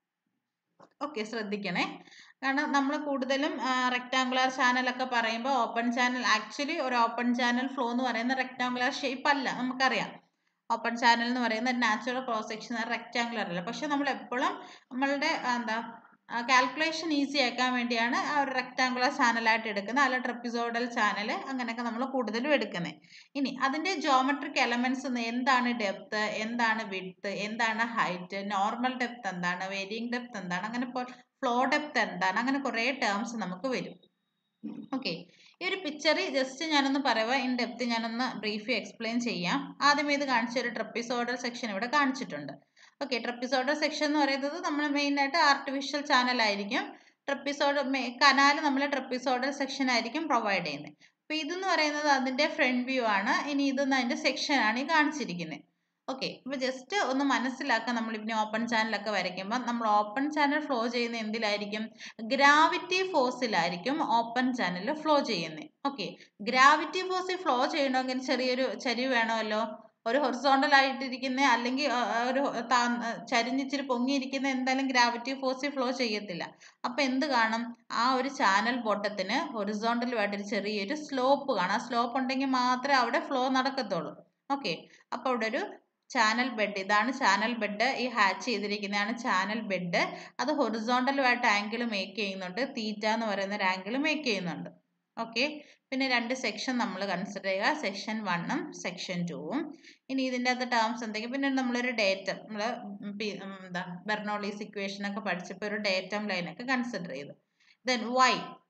ഓക്കെ ശ്രദ്ധിക്കണേ കാരണം നമ്മൾ കൂടുതലും റെക്ടാങ്കുലർ ചാനലൊക്കെ പറയുമ്പോൾ ഓപ്പൺ ചാനൽ ആക്ച്വലി ഒരു ഓപ്പൺ ചാനൽ ഫ്ലോ എന്ന് പറയുന്ന റെക്ടാങ്കുലർ ഷേപ്പ് അല്ല നമുക്കറിയാം ഓപ്പൺ ചാനൽ എന്ന് പറയുന്നത് നാച്ചുറൽ ക്രോസ് സെക്ഷൻ റെക്ടാങ്കുലർ അല്ല പക്ഷെ നമ്മൾ എപ്പോഴും നമ്മളുടെ എന്താ കാൽക്കുലേഷൻ ഈസി ആക്കാൻ വേണ്ടിയാണ് ആ ഒരു റെക്ടാങ്കുലർ ചാനലായിട്ട് എടുക്കുന്നത് അല്ല ട്രപ്പിസോഡൽ ചാനൽ അങ്ങനെയൊക്കെ നമ്മൾ കൂടുതലും എടുക്കുന്നത് ഇനി അതിൻ്റെ ജോമെട്രിക് എലമെൻറ്റ്സ് എന്താണ് ഡെപ്ത് എന്താണ് വിഡ്ത്ത് എന്താണ് ഹൈറ്റ് നോർമൽ ഡെപ്ത് എന്താണ് വേരിയിങ് ഡെപ്ത് എന്താണ് അങ്ങനെ ഫ്ലോ ഡെപ്ത് എന്താണ് അങ്ങനെ കുറേ ടേംസ് നമുക്ക് വരും ഓക്കെ ഈ ഒരു പിക്ചർ ജസ്റ്റ് ഞാനൊന്ന് പറയുക ഇൻ ഡെപ്ത് ഞാനൊന്ന് ബ്രീഫ് എക്സ്പ്ലെയിൻ ചെയ്യാം ആദ്യം ഇത് കാണിച്ച ഒരു ട്രപ്പിസോഡൽ സെക്ഷൻ ഇവിടെ കാണിച്ചിട്ടുണ്ട് ഓക്കെ ട്രപ്പിസോഡൽ സെക്ഷൻ എന്ന് പറയുന്നത് നമ്മൾ മെയിനായിട്ട് ആർട്ടിഫിഷ്യൽ ചാനൽ ആയിരിക്കും ട്രപ്പിസോഡ് കനാൽ നമ്മൾ ട്രപ്പിസോഡൽ സെക്ഷൻ ആയിരിക്കും പ്രൊവൈഡ് ചെയ്യുന്നത് അപ്പോൾ ഇതെന്ന് പറയുന്നത് അതിൻ്റെ ഫ്രണ്ട് വ്യൂ ആണ് ഇനി ഇതെന്ന് അതിൻ്റെ സെക്ഷൻ ആണ് ഈ കാണിച്ചിരിക്കുന്നത് ഓക്കെ അപ്പോൾ ജസ്റ്റ് ഒന്ന് മനസ്സിലാക്കാൻ നമ്മൾ ഇനി ഓപ്പൺ ചാനലൊക്കെ വരയ്ക്കുമ്പോൾ നമ്മൾ ഓപ്പൺ ചാനൽ ഫ്ലോ ചെയ്യുന്ന എന്തിലായിരിക്കും ഗ്രാവിറ്റി ഫോഴ്സിലായിരിക്കും ഓപ്പൺ ചാനൽ ഫ്ലോ ചെയ്യുന്നത് ഓക്കെ ഗ്രാവിറ്റി ഫോഴ്സിൽ ഫ്ലോ ചെയ്യണമെങ്കിൽ ചെറിയൊരു ചരിവ് വേണമല്ലോ ഒരു ഹൊറിസോണ്ടൽ ആയിട്ടിരിക്കുന്ന അല്ലെങ്കിൽ ഒരു ചരിഞ്ഞിച്ചിരി പൊങ്ങിയിരിക്കുന്ന എന്തായാലും ഗ്രാവിറ്റി ഫോഴ്സിൽ ഫ്ലോ ചെയ്യത്തില്ല അപ്പം എന്ത് കാണും ആ ഒരു ചാനൽ ബോട്ടത്തിന് ഹൊറിസോണ്ടലുമായിട്ട് ഒരു ചെറിയൊരു സ്ലോപ്പ് കാണാം സ്ലോപ്പ് ഉണ്ടെങ്കിൽ മാത്രമേ അവിടെ ഫ്ലോ നടക്കത്തുള്ളൂ ഓക്കെ അപ്പോൾ അവിടെ ഒരു ചാനൽ ബെഡ് ഇതാണ് ചാനൽ ബെഡ് ഈ ഹാച്ച് ചെയ്തിരിക്കുന്നതാണ് ചാനൽ ബെഡ് അത് ഹൊറിസോണ്ടലുമായിട്ട് ആംഗിൾ മേക്ക് ചെയ്യുന്നുണ്ട് തീറ്റ എന്ന് പറയുന്ന ഒരു ആംഗിൾ മേക്ക് ചെയ്യുന്നുണ്ട് ഓക്കെ പിന്നെ രണ്ട് സെക്ഷൻ നമ്മൾ കൺസിഡർ ചെയ്യുക സെക്ഷൻ വണ്ണും സെക്ഷൻ ടൂവും ഇനി ഇതിൻ്റെ അകത്ത് ടേംസ് എന്തെങ്കിലും പിന്നെ നമ്മളൊരു ഡേറ്റം നമ്മൾ എന്താ ബെർണോളീസ് ഇക്വേഷൻ ഒക്കെ പഠിച്ചപ്പോൾ ഒരു ഡേറ്റം ലൈനൊക്കെ കൺസിഡർ ചെയ്തു ദെൻ വൈ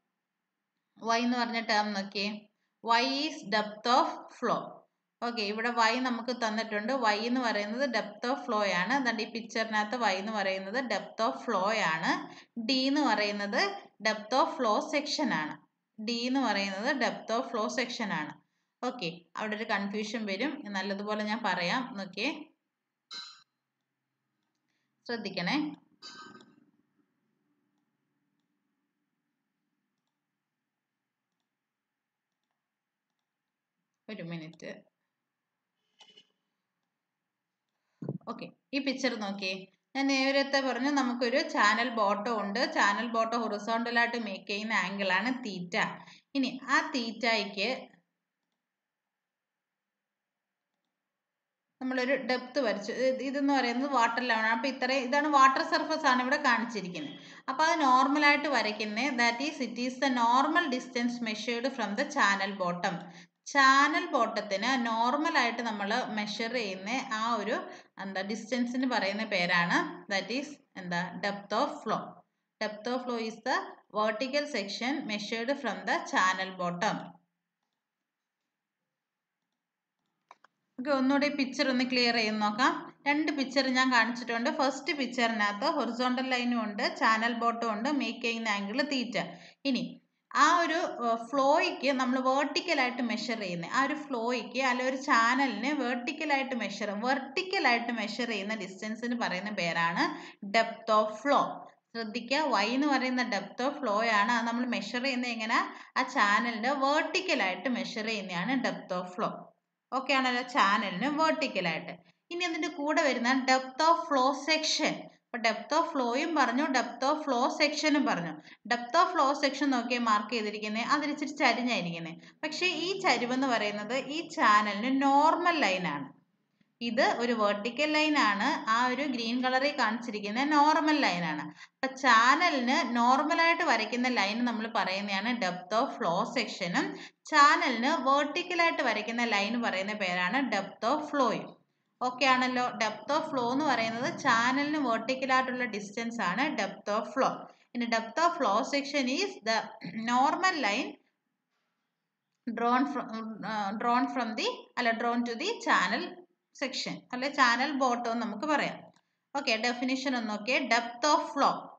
വൈ എന്ന് പറഞ്ഞ ടേം നോക്കിയേ y is depth of flow okay ഇവിടെ വൈ നമുക്ക് തന്നിട്ടുണ്ട് വൈ എന്ന് പറയുന്നത് ഡെപ്ത് ഓഫ് ഫ്ലോ ആണ് എന്താണ് ഈ പിക്ചറിനകത്ത് വൈ എന്ന് പറയുന്നത് ഡെപ്ത് ഓഫ് ഫ്ലോ ആണ് ഡി എന്ന് പറയുന്നത് ഡെപ്ത് ഓഫ് ഫ്ലോ സെക്ഷൻ ആണ് ഡി എന്ന് പറയുന്നത് depth of flow section okay ഓക്കെ അവിടെ ഒരു കൺഫ്യൂഷൻ വരും നല്ലതുപോലെ ഞാൻ പറയാം നോക്കിയേ ശ്രദ്ധിക്കണേ ഒരു മിനിറ്റ് ഓക്കെ ഈ പിക്ചർ നോക്കിയേ ഞാൻ നേരത്തെ പറഞ്ഞു നമുക്കൊരു ചാനൽ ബോട്ടം ഉണ്ട് ചാനൽ ബോട്ടം ഹൊറിസോണ്ടലായിട്ട് മേക്ക് ചെയ്യുന്ന ആംഗിൾ ആണ് തീറ്റ ഇനി ആ തീറ്റയ്ക്ക് നമ്മളൊരു ഡെപ്ത് വരച്ചു ഇതെന്ന് പറയുന്നത് വാട്ടർ ലെവലാണ് അപ്പോൾ ഇത്രയും ഇതാണ് വാട്ടർ സർഫസ് ആണ് ഇവിടെ കാണിച്ചിരിക്കുന്നത് അപ്പോൾ അത് നോർമലായിട്ട് വരയ്ക്കുന്നത് that is it is the normal distance measured from the channel bottom channel ബോട്ടത്തിന് നോർമലായിട്ട് നമ്മൾ മെഷർ ചെയ്യുന്ന ആ ഒരു എന്താ ഡിസ്റ്റൻസിന് പറയുന്ന പേരാണ് ദാറ്റ് ഈസ് എന്താ depth of flow depth of flow is the vertical section measured from the channel bottom okay ഒന്നുകൂടി പിക്ചർ ഒന്ന് ക്ലിയർ ചെയ്ത് നോക്കാം രണ്ട് പിക്ചർ ഞാൻ കാണിച്ചിട്ടുണ്ട് ഫസ്റ്റ് പിക്ചറിനകത്ത് ഹൊറിസോണ്ടൽ ലൈനും ഉണ്ട് ചാനൽ ബോട്ടും ഉണ്ട് മേക്ക് ചെയ്യുന്ന ആംഗിൾ തീറ്റ ഇനി ആ ഒരു ഫ്ലോയ്ക്ക് നമ്മൾ വേർട്ടിക്കലായിട്ട് മെഷർ ചെയ്യുന്നത് ആ ഒരു ഫ്ലോയ്ക്ക് അല്ല ഒരു ചാനലിന് വേർട്ടിക്കലായിട്ട് മെഷർ വെർട്ടിക്കലായിട്ട് മെഷർ ചെയ്യുന്ന ഡിസ്റ്റൻസിന് പറയുന്ന പേരാണ് ഡെപ്ത് ഓഫ് ഫ്ലോ ശ്രദ്ധിക്കുക വൈ എന്ന് പറയുന്ന ഡെപ്ത് ഓഫ് ഫ്ലോ ആണ് അത് നമ്മൾ മെഷർ ചെയ്യുന്നത് എങ്ങനെ ആ ചാനലിന് വേർട്ടിക്കലായിട്ട് മെഷർ ചെയ്യുന്നതാണ് ഡെപ്ത് ഓഫ് ഫ്ലോ ഓക്കെ ആണല്ലോ ചാനലിന് വേർട്ടിക്കലായിട്ട് ഇനി അതിൻ്റെ കൂടെ വരുന്ന ഡെപ്ത് ഓഫ് ഫ്ലോ സെക്ഷൻ അപ്പോൾ ഡെപ്ത് ഓഫ് ഫ്ലോയും പറഞ്ഞു ഡെപ്ത് ഓഫ് ഫ്ലോ സെക്ഷനും പറഞ്ഞു ഡെപ്ത് ഓഫ് ഫ്ലോ സെക്ഷൻ നോക്കിയാൽ മാർക്ക് ചെയ്തിരിക്കുന്നത് അതിൽ ഇച്ചിരി ചരിഞ്ഞായിരിക്കുന്നത് പക്ഷേ ഈ ചരിവെന്ന് പറയുന്നത് ഈ ചാനലിന് നോർമൽ ലൈനാണ് ഇത് ഒരു വെർട്ടിക്കൽ ലൈനാണ് ആ ഒരു ഗ്രീൻ കളറിൽ കാണിച്ചിരിക്കുന്ന നോർമൽ ലൈനാണ് അപ്പം ചാനലിന് നോർമലായിട്ട് വരയ്ക്കുന്ന ലൈൻ നമ്മൾ പറയുന്നതാണ് ഡെപ്ത് ഓഫ് ഫ്ലോ സെക്ഷനും ചാനലിന് വേർട്ടിക്കലായിട്ട് വരയ്ക്കുന്ന ലൈൻ പറയുന്ന പേരാണ് ഡെപ്ത് ഓഫ് ഫ്ലോയും ഓക്കെ ആണല്ലോ ഡെപ്ത് ഓഫ് ഫ്ലോ എന്ന് പറയുന്നത് ചാനലിന് വെർട്ടിക്കലായിട്ടുള്ള ഡിസ്റ്റൻസ് ആണ് ഡെപ്ത് ഓഫ് ഫ്ലോ ഇനി depth of flow section is the normal line drawn drawn from the അല്ല drawn to the channel section അല്ലെ ചാനൽ ബോട്ടം എന്ന് നമുക്ക് പറയാം ഓക്കെ ഡെഫിനിഷൻ ഒന്ന് നോക്കിയേ depth of flow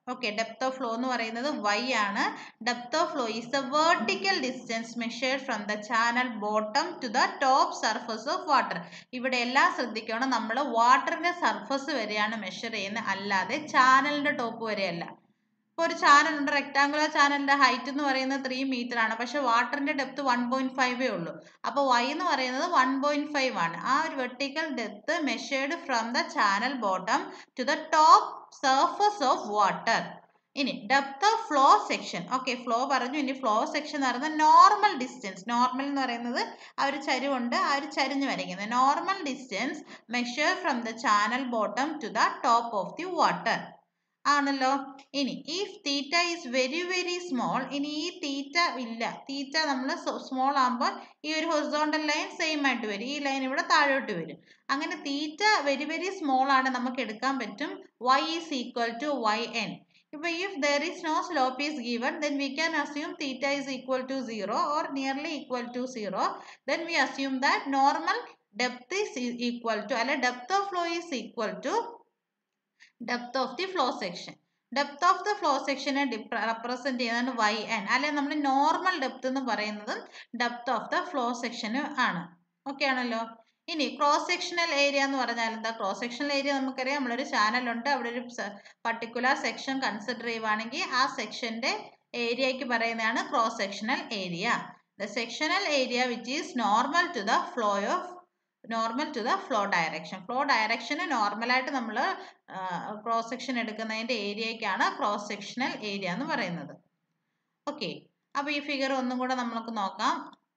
okay depth of flow എന്ന് പറയുന്നത് വൈ ആണ് depth of flow is the vertical distance measured from the channel bottom to the top surface of water ഇവിടെ എല്ലാം ശ്രദ്ധിക്കണം നമ്മൾ വാട്ടറിന്റെ സർഫസ് വരെയാണ് മെഷർ ചെയ്യുന്നത് അല്ലാതെ ചാനലിന്റെ ടോപ്പ് വരെയല്ല ഇപ്പോൾ ഒരു ചാനൽ ഉണ്ട് റെക്ടാങ്കുലർ ചാനലിന്റെ ഹൈറ്റ് എന്ന് പറയുന്നത് ത്രീ മീറ്റർ ആണ് പക്ഷെ വാട്ടറിന്റെ ഡെപ്ത് വൺ പോയിന്റ് ഫൈവേ ഉള്ളൂ അപ്പോൾ വൈ എന്ന് പറയുന്നത് വൺ പോയിന്റ് ഫൈവ് ആണ് ആ ഒരു vertical depth measured from the channel bottom to the top surface of water ഇനി depth of flow section okay flow പറഞ്ഞു ഇനി ഫ്ലോ സെക്ഷൻ എന്ന് പറയുന്നത് നോർമൽ ഡിസ്റ്റൻസ് നോർമൽ എന്ന് പറയുന്നത് ആ ഒരു ചരിവുണ്ട് ആ ഒരു ചരിഞ്ഞ് വരയ്ക്കുന്നത് normal distance measure from the channel bottom to the top of the water ആണല്ലോ ഇനി if theta is very very small ഇനി ഈ തീറ്റ ഇല്ല തീറ്റ നമ്മൾ സ്മോൾ ആകുമ്പോൾ ഈ ഒരു ഹൊറിസോണ്ടൽ ലൈൻ സെയിം ആയിട്ട് വരും ഈ ലൈൻ ഇവിടെ താഴോട്ട് വരും അങ്ങനെ തീറ്റ വെരി വെരി സ്മോൾ ആണ് നമുക്ക് എടുക്കാൻ പറ്റും y is equal to y n ഇപ്പൊ if there is no slope is given then we can assume theta is equal to zero or nearly equal to zero then we assume that normal depth is equal to അല്ലെ depth of flow is equal to depth of the flow section depth of the flow സെക്ഷനെ represent ചെയ്യുന്നതാണ് y n അല്ലെ നമ്മൾ normal depth എന്ന് പറയുന്നതും depth of the flow സെക്ഷന് ആണ് okay ആണല്ലോ ഇനി ക്രോസ് സെക്ഷണൽ ഏരിയ എന്ന് പറഞ്ഞാൽ എന്താ ക്രോസ് സെക്ഷണൽ ഏരിയ നമുക്കറിയാം നമ്മളൊരു ചാനലുണ്ട് അവിടെ ഒരു പർട്ടിക്കുലർ സെക്ഷൻ കൺസിഡർ ചെയ്യുവാണെങ്കിൽ ആ സെക്ഷന്റെ ഏരിയയ്ക്ക് പറയുന്നതാണ് cross sectional area the sectional area which is normal to the flow of normal to the flow direction flow ഡയറക്ഷന് നോർമലായിട്ട് നമ്മൾ ക്രോസ് സെക്ഷൻ എടുക്കുന്നതിൻ്റെ ഏരിയയ്ക്കാണ് ക്രോസ് സെക്ഷണൽ ഏരിയ എന്ന് പറയുന്നത് ഓക്കെ അപ്പോൾ ഈ ഫിഗർ ഒന്നും കൂടെ നമുക്ക് നോക്കാം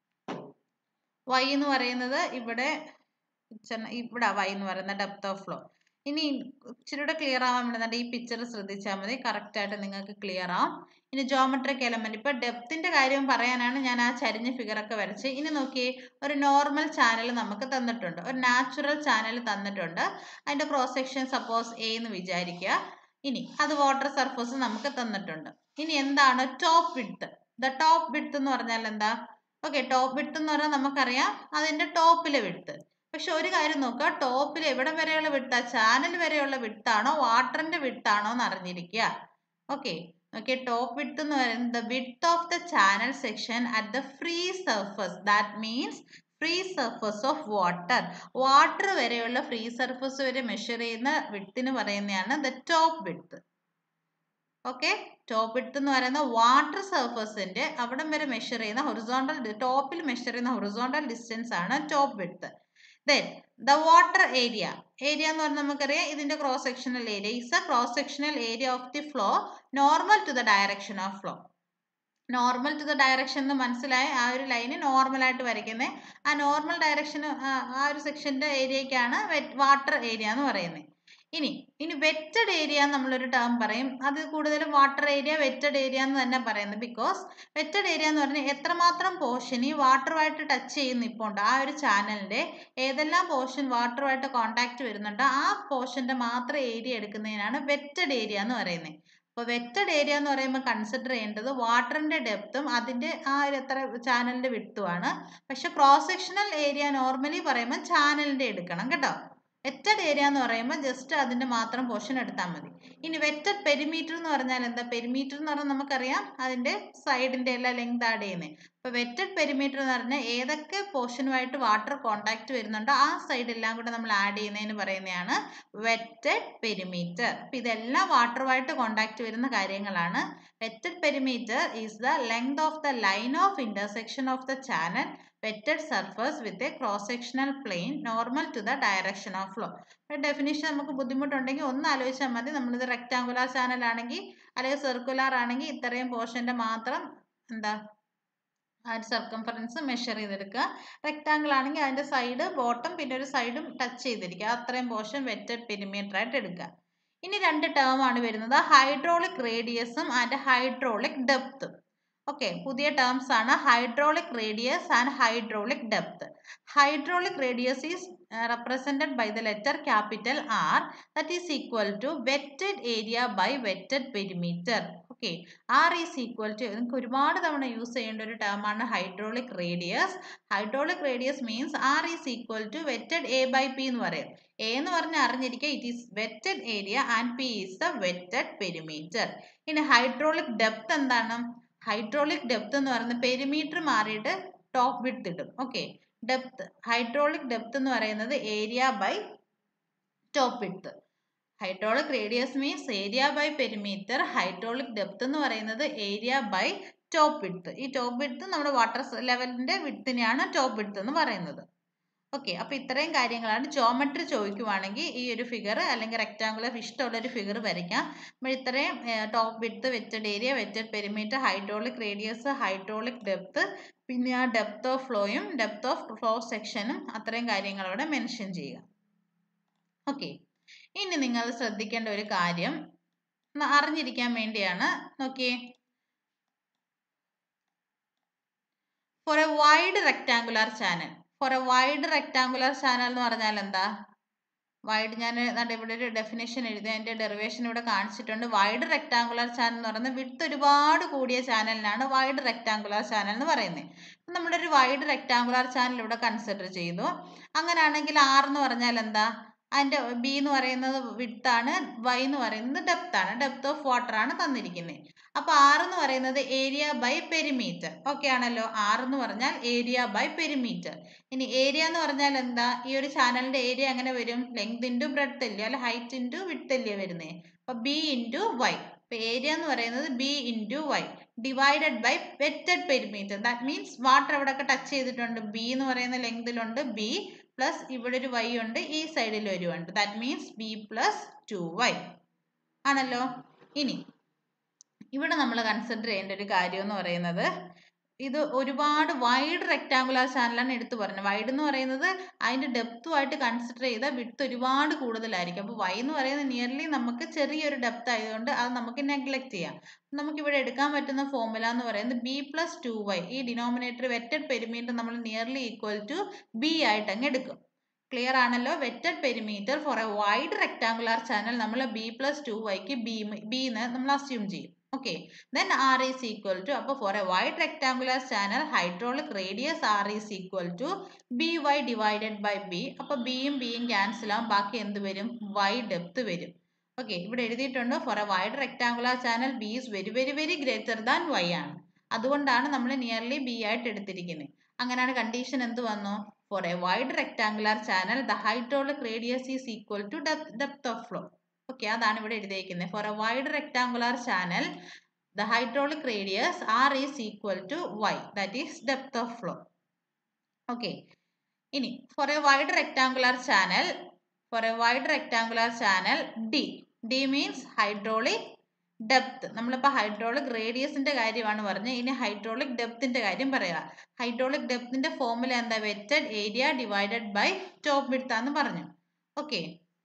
വൈ എന്ന് പറയുന്നത് ഇവിടെ ഇവിടെ വൈ എന്ന് പറയുന്ന ഡെപ്ത് ഓഫ് ഫ്ലോ ഇനി ഇച്ചിരി കൂടെ ക്ലിയർ ആവാൻ വേണ്ടി ഈ പിക്ചർ ശ്രദ്ധിച്ചാൽ മതി കറക്റ്റ് ആയിട്ട് നിങ്ങൾക്ക് ക്ലിയർ ആവും ഇനി ജോമെട്രിക് എലമെന്റ് ഇപ്പൊ ഡെപ്തിന്റെ കാര്യം പറയാനാണ് ഞാൻ ആ ചരിഞ്ഞ ഫിഗർ ഒക്കെ വരച്ച് ഇനി നോക്കിയേ ഒരു നോർമൽ ചാനൽ നമുക്ക് തന്നിട്ടുണ്ട് ഒരു നാച്ചുറൽ ചാനൽ തന്നിട്ടുണ്ട് അതിന്റെ ക്രോസ് സെക്ഷൻ സപ്പോസ് എ എന്ന് വിചാരിക്കുക ഇനി അത് വാട്ടർ സർഫസ് നമുക്ക് തന്നിട്ടുണ്ട് ഇനി എന്താണ് top width the top width എന്ന് പറഞ്ഞാൽ എന്താ ഓക്കെ ടോപ്പ് വിഡ്ത്ത് എന്ന് പറഞ്ഞാൽ നമുക്കറിയാം അതിന്റെ ടോപ്പിലെ വിഡ്ത്ത് പക്ഷെ ഒരു കാര്യം നോക്കുക ടോപ്പിൽ എവിടം വരെയുള്ള വിട്ടാ ചാനൽ വരെയുള്ള വിട്ടാണോ വാട്ടറിന്റെ വിട്ടാണോ എന്ന് അറിഞ്ഞിരിക്കുക ഓക്കെ ഓക്കെ ടോപ്പ് വിട്ട് എന്ന് പറയുന്നത് the width of the channel section at the free surface that means free surface of water water വരെയുള്ള ഫ്രീ സർഫസ് വരെ മെഷർ ചെയ്യുന്ന വിട്ടിന് പറയുന്നതാണ് the top width okay top width എന്ന് പറയുന്ന വാട്ടർ സർഫസിന്റെ അവിടം വരെ മെഷർ ചെയ്യുന്ന ഹൊറിസോണ്ടൽ ടോപ്പിൽ മെഷർ ചെയ്യുന്ന ഹൊറിസോണ്ടൽ ഡിസ്റ്റൻസ് ആണ് top width then the water area area എന്ന് പറഞ്ഞാൽ നമുക്കറിയാം ഇതിന്റെ cross sectional area is a cross sectional area of the flow normal to the direction of flow normal to the direction എന്ന് മനസ്സിലായ ആ ഒരു ലൈന് നോർമൽ ആയിട്ട് വരയ്ക്കുന്നത് ആ നോർമൽ ഡയറക്ഷൻ ആ ഒരു സെക്ഷന്റെ ഏരിയക്കാണ് വാട്ടർ ഏരിയ എന്ന് പറയുന്നത് ഇനി ഇനി വെറ്റഡ് ഏരിയ നമ്മളൊരു ടേം പറയും അത് കൂടുതലും വാട്ടർ ഏരിയ വെറ്റഡ് ഏരിയ എന്ന് തന്നെ പറയുന്നത് ബിക്കോസ് വെറ്റഡ് ഏരിയ എന്ന് പറഞ്ഞാൽ എത്രമാത്രം പോർഷൻ ഈ വാട്ടറുമായിട്ട് ടച്ച് ചെയ്യുന്ന ഇപ്പോൾ ഉണ്ട് ആ ഒരു ചാനലിന്റെ ഏതെല്ലാം പോർഷൻ വാട്ടറുമായിട്ട് കോണ്ടാക്ട് വരുന്നുണ്ടോ ആ പോർഷന്റെ മാത്രം ഏരിയ എടുക്കുന്നതിനാണ് വെറ്റഡ് ഏരിയ എന്ന് പറയുന്നത് അപ്പോൾ വെറ്റഡ് ഏരിയ എന്ന് പറയുമ്പോൾ കൺസിഡർ ചെയ്യേണ്ടത് വാട്ടറിന്റെ ഡെപ്തും അതിന്റെ ആ ഒരു എത്ര ചാനലിന്റെ വിട്ടുമാണ് പക്ഷെ ക്രോസ് സെക്ഷണൽ ഏരിയ നോർമലി പറയുമ്പോൾ ചാനലിന്റെ എടുക്കണം കേട്ടോ വെറ്റഡ് ഏരിയ എന്ന് പറയുമ്പോൾ ജസ്റ്റ് അതിന്റെ മാത്രം പോർഷൻ എടുത്താൽ മതി ഇനി വെറ്റഡ് പെരിമീറ്റർ എന്ന് പറഞ്ഞാൽ എന്താ പെരിമീറ്റർ എന്ന് പറഞ്ഞാൽ നമുക്കറിയാം അതിന്റെ സൈഡിന്റെ എല്ലാ ലെങ്ത് ആഡ് ചെയ്യുന്നത് അപ്പൊ വെറ്റഡ് പെരിമീറ്റർ എന്ന് പറഞ്ഞാൽ ഏതൊക്കെ പോർഷനുമായിട്ട് വാട്ടർ കോണ്ടാക്ട് വരുന്നുണ്ടോ ആ സൈഡ് എല്ലാം കൂടെ നമ്മൾ ആഡ് ചെയ്യുന്നതിന് പറയുന്നതാണ് വെറ്റഡ് പെരിമീറ്റർ അപ്പൊ ഇതെല്ലാം വാട്ടറുമായിട്ട് കോണ്ടാക്ട് വരുന്ന കാര്യങ്ങളാണ് wetted perimeter is the length of the line of intersection of the channel wetted surface with a cross sectional plane normal to the direction of flow definition നമുക്ക് ബുദ്ധിമുട്ടുണ്ടെങ്കിൽ ഒന്ന് ആലോചിച്ചാൽ മതി നമ്മളിത് റെക്ടാങ്കുലർ ചാനൽ ആണെങ്കിൽ അല്ലെങ്കിൽ സർക്കുലർ ആണെങ്കിൽ ഇത്രയും പോർഷന്റെ മാത്രം എന്താ ആ ഒരു സർക്കംഫറൻസ് മെഷർ ചെയ്തെടുക്കുക റെക്ടാങ്കിൾ ആണെങ്കിൽ അതിന്റെ സൈഡ് ബോട്ടം പിന്നെ ഒരു സൈഡും ടച്ച് ചെയ്തിരിക്കുക അത്രയും പോർഷൻ വെറ്റഡ് പെരിമീറ്റർ ആയിട്ട് എടുക്കുക ഇനി രണ്ട് ടേം ആണ് വരുന്നത് ഹൈഡ്രോളിക് റേഡിയസും ആൻഡ് ഹൈഡ്രോളിക് ഡെപ്തും ഓക്കെ പുതിയ ടേംസ് ആണ് hydraulic radius and hydraulic depth hydraulic radius is represented by the letter capital R that is equal to wetted area by wetted perimeter okay R is equal to നിങ്ങൾക്ക് ഒരുപാട് തവണ use ചെയ്യേണ്ട ഒരു ടേമാണ് hydraulic radius hydraulic radius means R is equal to wetted A by P എന്ന് പറയും A എന്ന് പറഞ്ഞാൽ അറിഞ്ഞിരിക്കുക it is wetted area and P is the wetted perimeter ഇനി ഹൈഡ്രോളിക് ഡെപ്ത് എന്താണ് ഹൈഡ്രോളിക് ഡെപ്ത് എന്ന് പറയുന്നത് പെരിമീറ്റർ മാറിയിട്ട് ടോപ്പ് വിഡ്ത്ത് ഇടും ഓക്കെ ഡെപ്ത് ഹൈഡ്രോളിക് ഡെപ്ത് എന്ന് പറയുന്നത് area by top width hydraulic radius means area by perimeter hydraulic depth എന്ന് പറയുന്നത് ഏരിയ ബൈ ടോപ്പ് വിഡ്ത്ത് ഈ ടോപ്പ് വിഡ്ത്ത് നമ്മുടെ വാട്ടർ ലെവലിന്റെ വിഡ്ത്തിനെയാണ് ടോപ്പ് വിഡ്ത്ത് എന്ന് പറയുന്നത് ഓക്കെ അപ്പോൾ ഇത്രയും കാര്യങ്ങളാണ് ജോമെട്രി ചോദിക്കുവാണെങ്കിൽ ഈ ഒരു ഫിഗർ അല്ലെങ്കിൽ റെക്റ്റാങ്കുലർ ഇഷ്ടമുള്ള ഒരു ഫിഗർ വരയ്ക്കാം നമ്മൾ ഇത്രയും top width wetted area wetted perimeter hydraulic radius hydraulic depth പിന്നെ ആ ഡെപ്ത് ഓഫ് ഫ്ലോയും ഡെപ്ത് ഓഫ് ഫ്ലോ സെക്ഷനും അത്രയും കാര്യങ്ങൾ അവിടെ മെൻഷൻ ചെയ്യുക ഓക്കെ ഇനി നിങ്ങൾ ശ്രദ്ധിക്കേണ്ട ഒരു കാര്യം അറിഞ്ഞിരിക്കാൻ വേണ്ടിയാണ് നോക്കിയേ for a wide rectangular channel for a wide rectangular channel എന്ന് പറഞ്ഞാൽ എന്താ വൈഡ് ഞാൻ ഏതാണ്ട് ഇവിടെ ഒരു ഡെഫിനേഷൻ എഴുതി അതിൻ്റെ ഡെറിവേഷൻ ഇവിടെ കാണിച്ചിട്ടുണ്ട് വൈഡ് റെക്ടാങ്കുലർ ചാനൽ എന്ന് പറയുന്നത് വിഡ്ത്ത് ഒരുപാട് കൂടിയ ചാനലിനാണ് വൈഡ് റെക്ടാങ്കുലർ ചാനൽ എന്ന് പറയുന്നത് അപ്പം നമ്മുടെ ഒരു വൈഡ് റെക്ടാങ്കുലർ ചാനൽ ഇവിടെ കൺസിഡർ ചെയ്തു അങ്ങനെയാണെങ്കിൽ ആർ എന്ന് പറഞ്ഞാൽ എന്താ അതിൻ്റെ ബി എന്ന് പറയുന്നത് വിഡ്ത്താണ് വൈ എന്ന് പറയുന്നത് ഡെപ്ത് ആണ് ഡെപ്ത് ഓഫ് വാട്ടർ ആണ് തന്നിരിക്കുന്നത് അപ്പോൾ ആർ എന്ന് പറയുന്നത് ഏരിയ ബൈ പെരിമീറ്റർ ഓക്കെ ആണല്ലോ ആർ എന്ന് പറഞ്ഞാൽ ഏരിയ ബൈ പെരിമീറ്റർ ഇനി ഏരിയ എന്ന് പറഞ്ഞാൽ എന്താ ഈ ഒരു ചാനലിന്റെ ഏരിയ എങ്ങനെ വരും ലെങ്ത് ഇൻറ്റു ബ്രെഡ്ത്ത് അല്ലേ അല്ല ഹൈറ്റ് ഇൻറ്റു വിഡ്ത്ത് അല്ലേ വരുന്നത് അപ്പോൾ ബി ഇൻറ്റു വൈ അപ്പോൾ ഏരിയ എന്ന് പറയുന്നത് b into y divided by wetted perimeter that means water എവിടെയൊക്കെ ടച്ച് ചെയ്തിട്ടുണ്ട് ബി എന്ന് പറയുന്ന ലെങ്തിലുണ്ട് ബി പ്ലസ് ഇവിടെ ഒരു വൈ ഉണ്ട് ഈ സൈഡിൽ ഒരു ഉണ്ട് that means b plus two y ആണല്ലോ ഇനി ഇവിടെ നമ്മൾ കൺസിഡർ ചെയ്യേണ്ട ഒരു കാര്യം എന്ന് പറയുന്നത് ഇത് ഒരുപാട് വൈഡ് റെക്ടാങ്കുലർ ചാനലാണ് എടുത്തു പറഞ്ഞത് വൈഡ് എന്ന് പറയുന്നത് അതിൻ്റെ ഡെപ്തുമായിട്ട് കൺസിഡർ ചെയ്ത വിഡ്ത്ത് ഒരുപാട് കൂടുതലായിരിക്കും അപ്പോൾ വൈ എന്ന് പറയുന്നത് നിയർലി നമുക്ക് ചെറിയൊരു ഡെപ്ത് ആയതുകൊണ്ട് അത് നമുക്ക് നെഗ്ലക്ട് ചെയ്യാം നമുക്ക് ഇവിടെ എടുക്കാൻ പറ്റുന്ന ഫോർമുല എന്ന് പറയുന്നത് ബി പ്ലസ് ടു വൈ ഈ ഡിനോമിനേറ്റർ വെറ്റഡ് പെരിമീറ്റർ നമ്മൾ നിയർലി ഈക്വൽ ടു ബി ആയിട്ട് അങ്ങ് എടുക്കും ക്ലിയർ ആണല്ലോ wetted perimeter for a wide rectangular channel നമ്മൾ ബി പ്ലസ് ടു വൈക്ക് ബി ബിന്ന് നമ്മൾ അസ്യൂം ചെയ്യും okay then r is equal to അപ്പോൾ for a wide rectangular channel hydraulic radius r is equal to by divided by b അപ്പോൾ b യും b യും cancel ആവും ബാക്കി എന്ത് വരും y ഡെപ്ത് വരും ഓക്കെ ഇവിടെ എഴുതിയിട്ടുണ്ട് for a wide rectangular channel b is very very very greater than y ആണ് അതുകൊണ്ടാണ് നമ്മൾ നിയർലി ബി ആയിട്ട് എടുത്തിരിക്കുന്നത് അങ്ങനെയാണ് കണ്ടീഷൻ എന്ത് വന്നു for a wide rectangular channel the hydraulic radius is equal to depth of flow okay അതാണ് ഇവിടെ എഴുതിയിരിക്കുന്നത് for a wide rectangular channel the hydraulic radius R is equal to y that is depth of flow okay ഇനി for a wide rectangular channel for a wide rectangular channel D D means hydraulic depth നമ്മളിപ്പോൾ hydraulic റേഡിയസിന്റെ കാര്യമാണ് പറഞ്ഞത് ഇനി hydraulic ഡെപ്തിന്റെ കാര്യം പറയുക hydraulic ഡെപ്തിന്റെ ഫോർമുല എന്താ wetted area divided by top width എന്ന് പറഞ്ഞു okay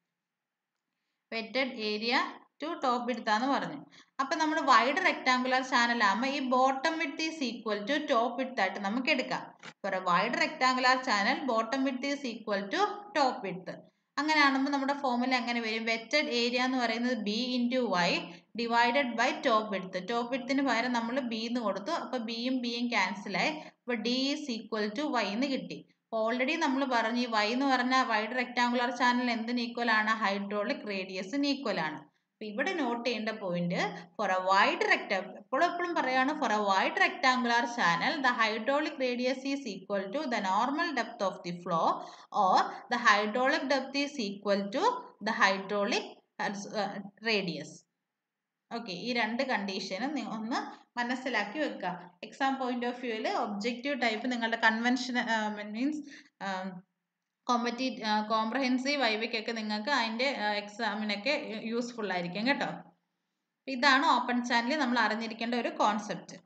wetted area to top width പറഞ്ഞു അപ്പൊ നമ്മൾ വൈഡ് റെക്ടാങ്കുലർ ചാനൽ ആകുമ്പോൾ ഈ bottom width is equal to top width ആയിട്ട് നമുക്ക് എടുക്കാം for a wide rectangular channel bottom width is equal to top width അങ്ങനെ ആകുമ്പോൾ നമ്മുടെ ഫോർമുല എങ്ങനെ വരും വെറ്റഡ് ഏരിയ എന്ന് പറയുന്നത് b into y divided by top width top വിഡ്ത്തിന് പകരം നമ്മൾ ബി എന്ന് കൊടുത്തു അപ്പോൾ ബിയും ബിയും ക്യാൻസലായി അപ്പോൾ D is equal to y എന്ന് കിട്ടി ഓൾറെഡി നമ്മൾ പറഞ്ഞു ഈ വൈ എന്ന് പറഞ്ഞ വൈഡ് റെക്ടാങ്കുലർ ചാനൽ എന്തിന് ഈക്വൽ ആണ് ഹൈഡ്രോളിക് റേഡിയസിന് ഈക്വൽ ആണ് അപ്പൊ ഇവിടെ നോട്ട് ചെയ്യേണ്ട പോയിന്റ് ഫോർ എ വൈഡ് റെക്ടാ എപ്പോഴും എപ്പോഴും പറയാണ് for a wide rectangular channel the hydraulic radius is equal to the normal depth of the flow or the hydraulic depth is equal to the hydraulic radius okay ഈ രണ്ട് കണ്ടീഷനും ഒന്ന് മനസ്സിലാക്കി വെക്കുക exam point of വ്യൂവിൽ objective type നിങ്ങളുടെ convention means കോമ്പറ്റി comprehensive വൈവയ്ക്കൊക്കെ നിങ്ങൾക്ക് അതിൻ്റെ എക്സാമിനൊക്കെ യൂസ്ഫുൾ ആയിരിക്കും കേട്ടോ ഇതാണ് ഓപ്പൺ ചാനലിൽ നമ്മൾ അറിഞ്ഞിരിക്കേണ്ട ഒരു കോൺസെപ്റ്റ്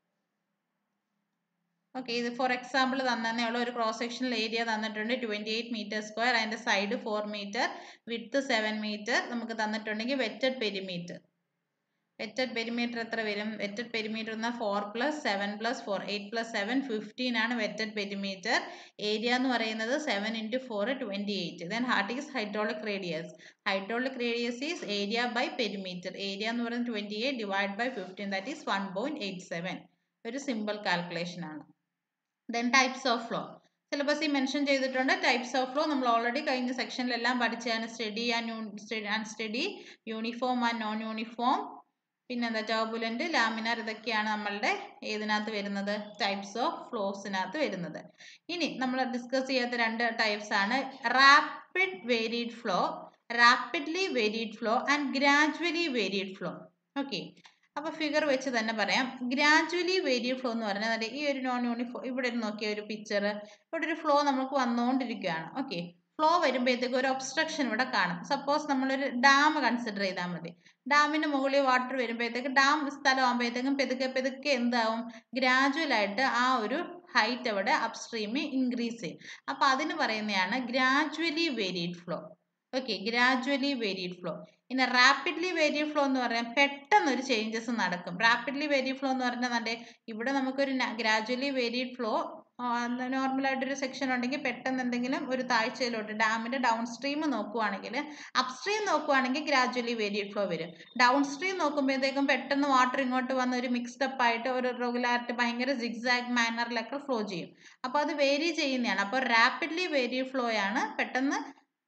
ഓക്കെ ഇത് ഫോർ എക്സാമ്പിൾ തന്നെ ഉള്ള ഒരു ക്രോസ് സെക്ഷണൽ ഏരിയ തന്നിട്ടുണ്ട് ട്വൻറ്റി എയ്റ്റ് മീറ്റർ സ്ക്വയർ അതിൻ്റെ side four metre width seven metre നമുക്ക് തന്നിട്ടുണ്ടെങ്കിൽ വെറ്റഡ് പെരിമീറ്റർ വെറ്റഡ് പെരിമീറ്റർ എത്ര വരും വെറ്റഡ് പെരിമീറ്റർ എന്ന four plus seven plus four eight plus seven fifteen ആണ് വെറ്റഡ് പെരിമീറ്റർ ഏരിയ എന്ന് പറയുന്നത് seven into four twenty eight then heart is hydraulic radius hydraulic radius is area by perimeter area എന്ന് പറയുന്നത് twenty eight divide by fifteen that is one point eight seven ഒരു simple calculation ആണ് then types of flow സിലബസിൽ mention ചെയ്തിട്ടുണ്ട് types of flow നമ്മൾ already കഴിഞ്ഞ സെക്ഷനിലെല്ലാം പഠിച്ചതാണ് steady and and steady uniform and non uniform പിന്നെന്താ ടർബുലന്റ് ലാമിനാർ ഇതൊക്കെയാണ് നമ്മളുടെ ഏതിനകത്ത് വരുന്നത് ടൈപ്സ് ഓഫ് ഫ്ലോസിനകത്ത് വരുന്നത് ഇനി നമ്മൾ ഡിസ്കസ് ചെയ്യാത്ത രണ്ട് ടൈപ്സ് ആണ് rapid varied flow rapidly varied flow and gradually varied flow okay അപ്പോൾ ഫിഗർ വെച്ച് തന്നെ പറയാം ഗ്രാജുവലി വേരിയഡ് ഫ്ലോ എന്ന് പറഞ്ഞാൽ ഈ ഒരു നോൺ യൂണിഫോം ഇവിടെ നോക്കിയ ഒരു പിക്ചർ ഇവിടെ ഒരു ഫ്ലോ നമുക്ക് വന്നുകൊണ്ടിരിക്കുകയാണ് ഓക്കെ ഫ്ലോ വരുമ്പോഴത്തേക്ക് ഒരു ഒബ്സ്ട്രക്ഷൻ ഇവിടെ കാണും സപ്പോസ് നമ്മളൊരു ഡാം കൺസിഡർ ചെയ്താൽ മതി ഡാമിന് മുകളിൽ വാട്ടർ വരുമ്പോഴത്തേക്ക് ഡാം സ്ഥലം ആകുമ്പോഴത്തേക്കും പെതുക്കെ പെതുക്കെ എന്താവും ഗ്രാജുവൽ ആയിട്ട് ആ ഒരു ഹൈറ്റ് അവിടെ അപ്സ്ട്രീമിൽ ഇൻക്രീസ് ചെയ്യും അപ്പോൾ അതിന് പറയുന്നതാണ് gradually varied flow okay gradually varied flow ഇനി റാപ്പിഡ്ലി വേരിയഡ് ഫ്ലോ എന്ന് പറയാൻ പെട്ടെന്ന് ഒരു ചേഞ്ചസ് നടക്കും റാപ്പിഡ്ലി വേരിയഡ് ഫ്ലോ എന്ന് പറഞ്ഞാൽ നമ്മുടെ ഇവിടെ നമുക്കൊരു ഗ്രാജുവലി വേരിയഡ് ഫ്ലോ നോർമലായിട്ടൊരു സെക്ഷൻ ഉണ്ടെങ്കിൽ പെട്ടെന്ന് എന്തെങ്കിലും ഒരു താഴ്ചയിലോട്ട് ഡാമിൻ്റെ ഡൗൺ സ്ട്രീം നോക്കുവാണെങ്കിൽ അപ്സ്ട്രീം നോക്കുവാണെങ്കിൽ ഗ്രാജുവലി വേരിയഡ് ഫ്ലോ വരും ഡൗൺ സ്ട്രീം നോക്കുമ്പോഴത്തേക്കും പെട്ടെന്ന് വാട്ടർ ഇങ്ങോട്ട് വന്ന് ഒരു മിക്സ്ഡ് അപ്പ് ആയിട്ട് ഒരു റെഗുലാരിറ്റി ഭയങ്കര സിഗ്സാഗ് മാനറിലൊക്കെ ഫ്ലോ ചെയ്യും അപ്പോൾ അത് വേരി ചെയ്യുന്നതാണ് അപ്പോൾ റാപ്പിഡ്ലി വേരിയഡ് ഫ്ലോ ആണ് പെട്ടെന്ന്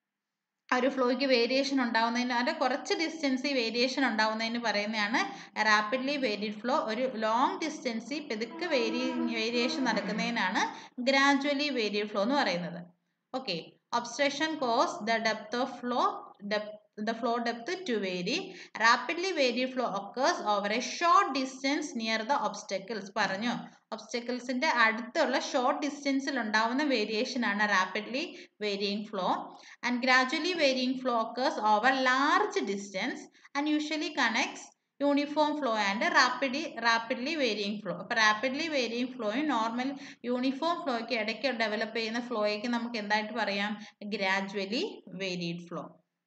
ആ ഒരു ഫ്ലോയ്ക്ക് വേരിയേഷൻ ഉണ്ടാവുന്നതിന് അതിൻ്റെ കുറച്ച് ഡിസ്റ്റൻസിൽ വേരിയേഷൻ ഉണ്ടാവുന്നതിന് പറയുന്നതാണ് റാപ്പിഡ്ലി വേരിയഡ് ഫ്ലോ ഒരു ലോങ് ഡിസ്റ്റൻസിൽ പെതുക്കെ വേരി വേരിയേഷൻ നടക്കുന്നതിനാണ് ഗ്രാജുവലി വേരിയഡ് ഫ്ലോ എന്ന് പറയുന്നത് okay obstruction cause the depth of flow depth the flow depth to vary. Rapidly varied flow occurs over a short distance near the obstacles. പറഞ്ഞു ഒബ്സ്റ്റക്കിൾസിന്റെ അടുത്തുള്ള short ഡിസ്റ്റൻസിൽ ഉണ്ടാവുന്ന variation ആണ് rapidly varying flow and gradually varying flow occurs over large distance and usually connects uniform flow and rapid rapidly varying flow അപ്പോൾ rapidly varying ഫ്ലോയും normal uniform ഫ്ലോയ്ക്ക് ഇടയ്ക്ക് develop ചെയ്യുന്ന ഫ്ലോയ്ക്ക് നമുക്ക് എന്തായിട്ട് പറയാം ഗ്രാജുവലി വേരിയഡ് ഫ്ലോ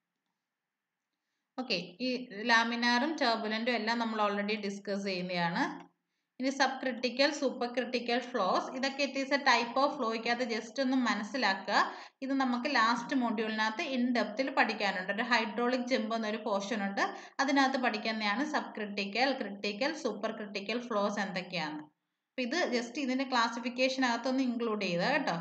ഓക്കെ ഈ ലാമിനാറും ടർബുലൻറ്റും എല്ലാം നമ്മൾ ഓൾറെഡി ഡിസ്കസ് ചെയ്യുന്നതാണ് ഇനി subcritical supercritical flows ഇതൊക്കെ it is a type of ഫ്ലോയ്ക്കകത്ത് ജസ്റ്റ് ഒന്ന് മനസ്സിലാക്കുക ഇത് നമുക്ക് ലാസ്റ്റ് മൊഡ്യൂളിനകത്ത് ഇൻ ഡെപ്തിൽ പഠിക്കാനുണ്ട് ഒരു ഹൈഡ്രോളിക് ജമ്പ് എന്നൊരു പോർഷൻ ഉണ്ട് അതിനകത്ത് പഠിക്കുന്നതാണ് subcritical critical supercritical flows എന്തൊക്കെയാണ് അപ്പം ഇത് ജസ്റ്റ് ഇതിൻ്റെ ക്ലാസിഫിക്കേഷനകത്തൊന്ന് ഇൻക്ലൂഡ് ചെയ്ത കേട്ടോ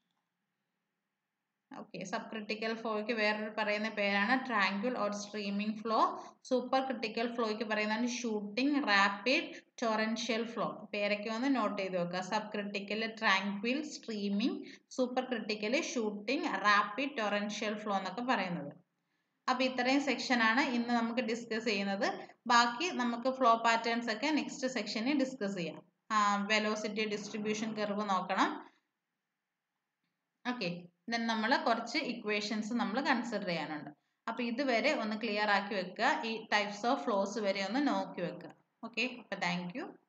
ഓക്കെ സബ് ക്രിട്ടിക്കൽ ഫ്ലോയ്ക്ക് വേറൊരു പറയുന്ന പേരാണ് tranquil or streaming flow supercritical ഫ്ലോയ്ക്ക് പറയുന്നതാണ് ഷൂട്ടിംഗ് റാപ്പിഡ് ടൊറൻഷ്യൽ ഫ്ലോ പേരൊക്കെ ഒന്ന് നോട്ട് ചെയ്ത് വെക്കുക subcritical tranquil streaming supercritical shooting rapid torrential flow എന്നൊക്കെ പറയുന്നത് അപ്പോൾ ഇത്രയും സെക്ഷനാണ് ഇന്ന് നമുക്ക് ഡിസ്കസ് ചെയ്യുന്നത് ബാക്കി നമുക്ക് ഫ്ലോ പാറ്റേൺസ് ഒക്കെ നെക്സ്റ്റ് സെക്ഷനിൽ ഡിസ്കസ് ചെയ്യാം വെലോസിറ്റി ഡിസ്ട്രിബ്യൂഷൻ കർവ് നോക്കണം ഓക്കെ ദെൻ നമ്മൾ കുറച്ച് ഇക്വേഷൻസ് നമ്മൾ കൺസിഡർ ചെയ്യാനുണ്ട് അപ്പോൾ ഇതുവരെ ഒന്ന് ക്ലിയർ ആക്കി വെക്കുക ഈ ടൈപ്സ് ഓഫ് ഫ്ലോസ് വരെ ഒന്ന് നോക്കി വെക്കുക ഓക്കെ അപ്പോൾ താങ്ക്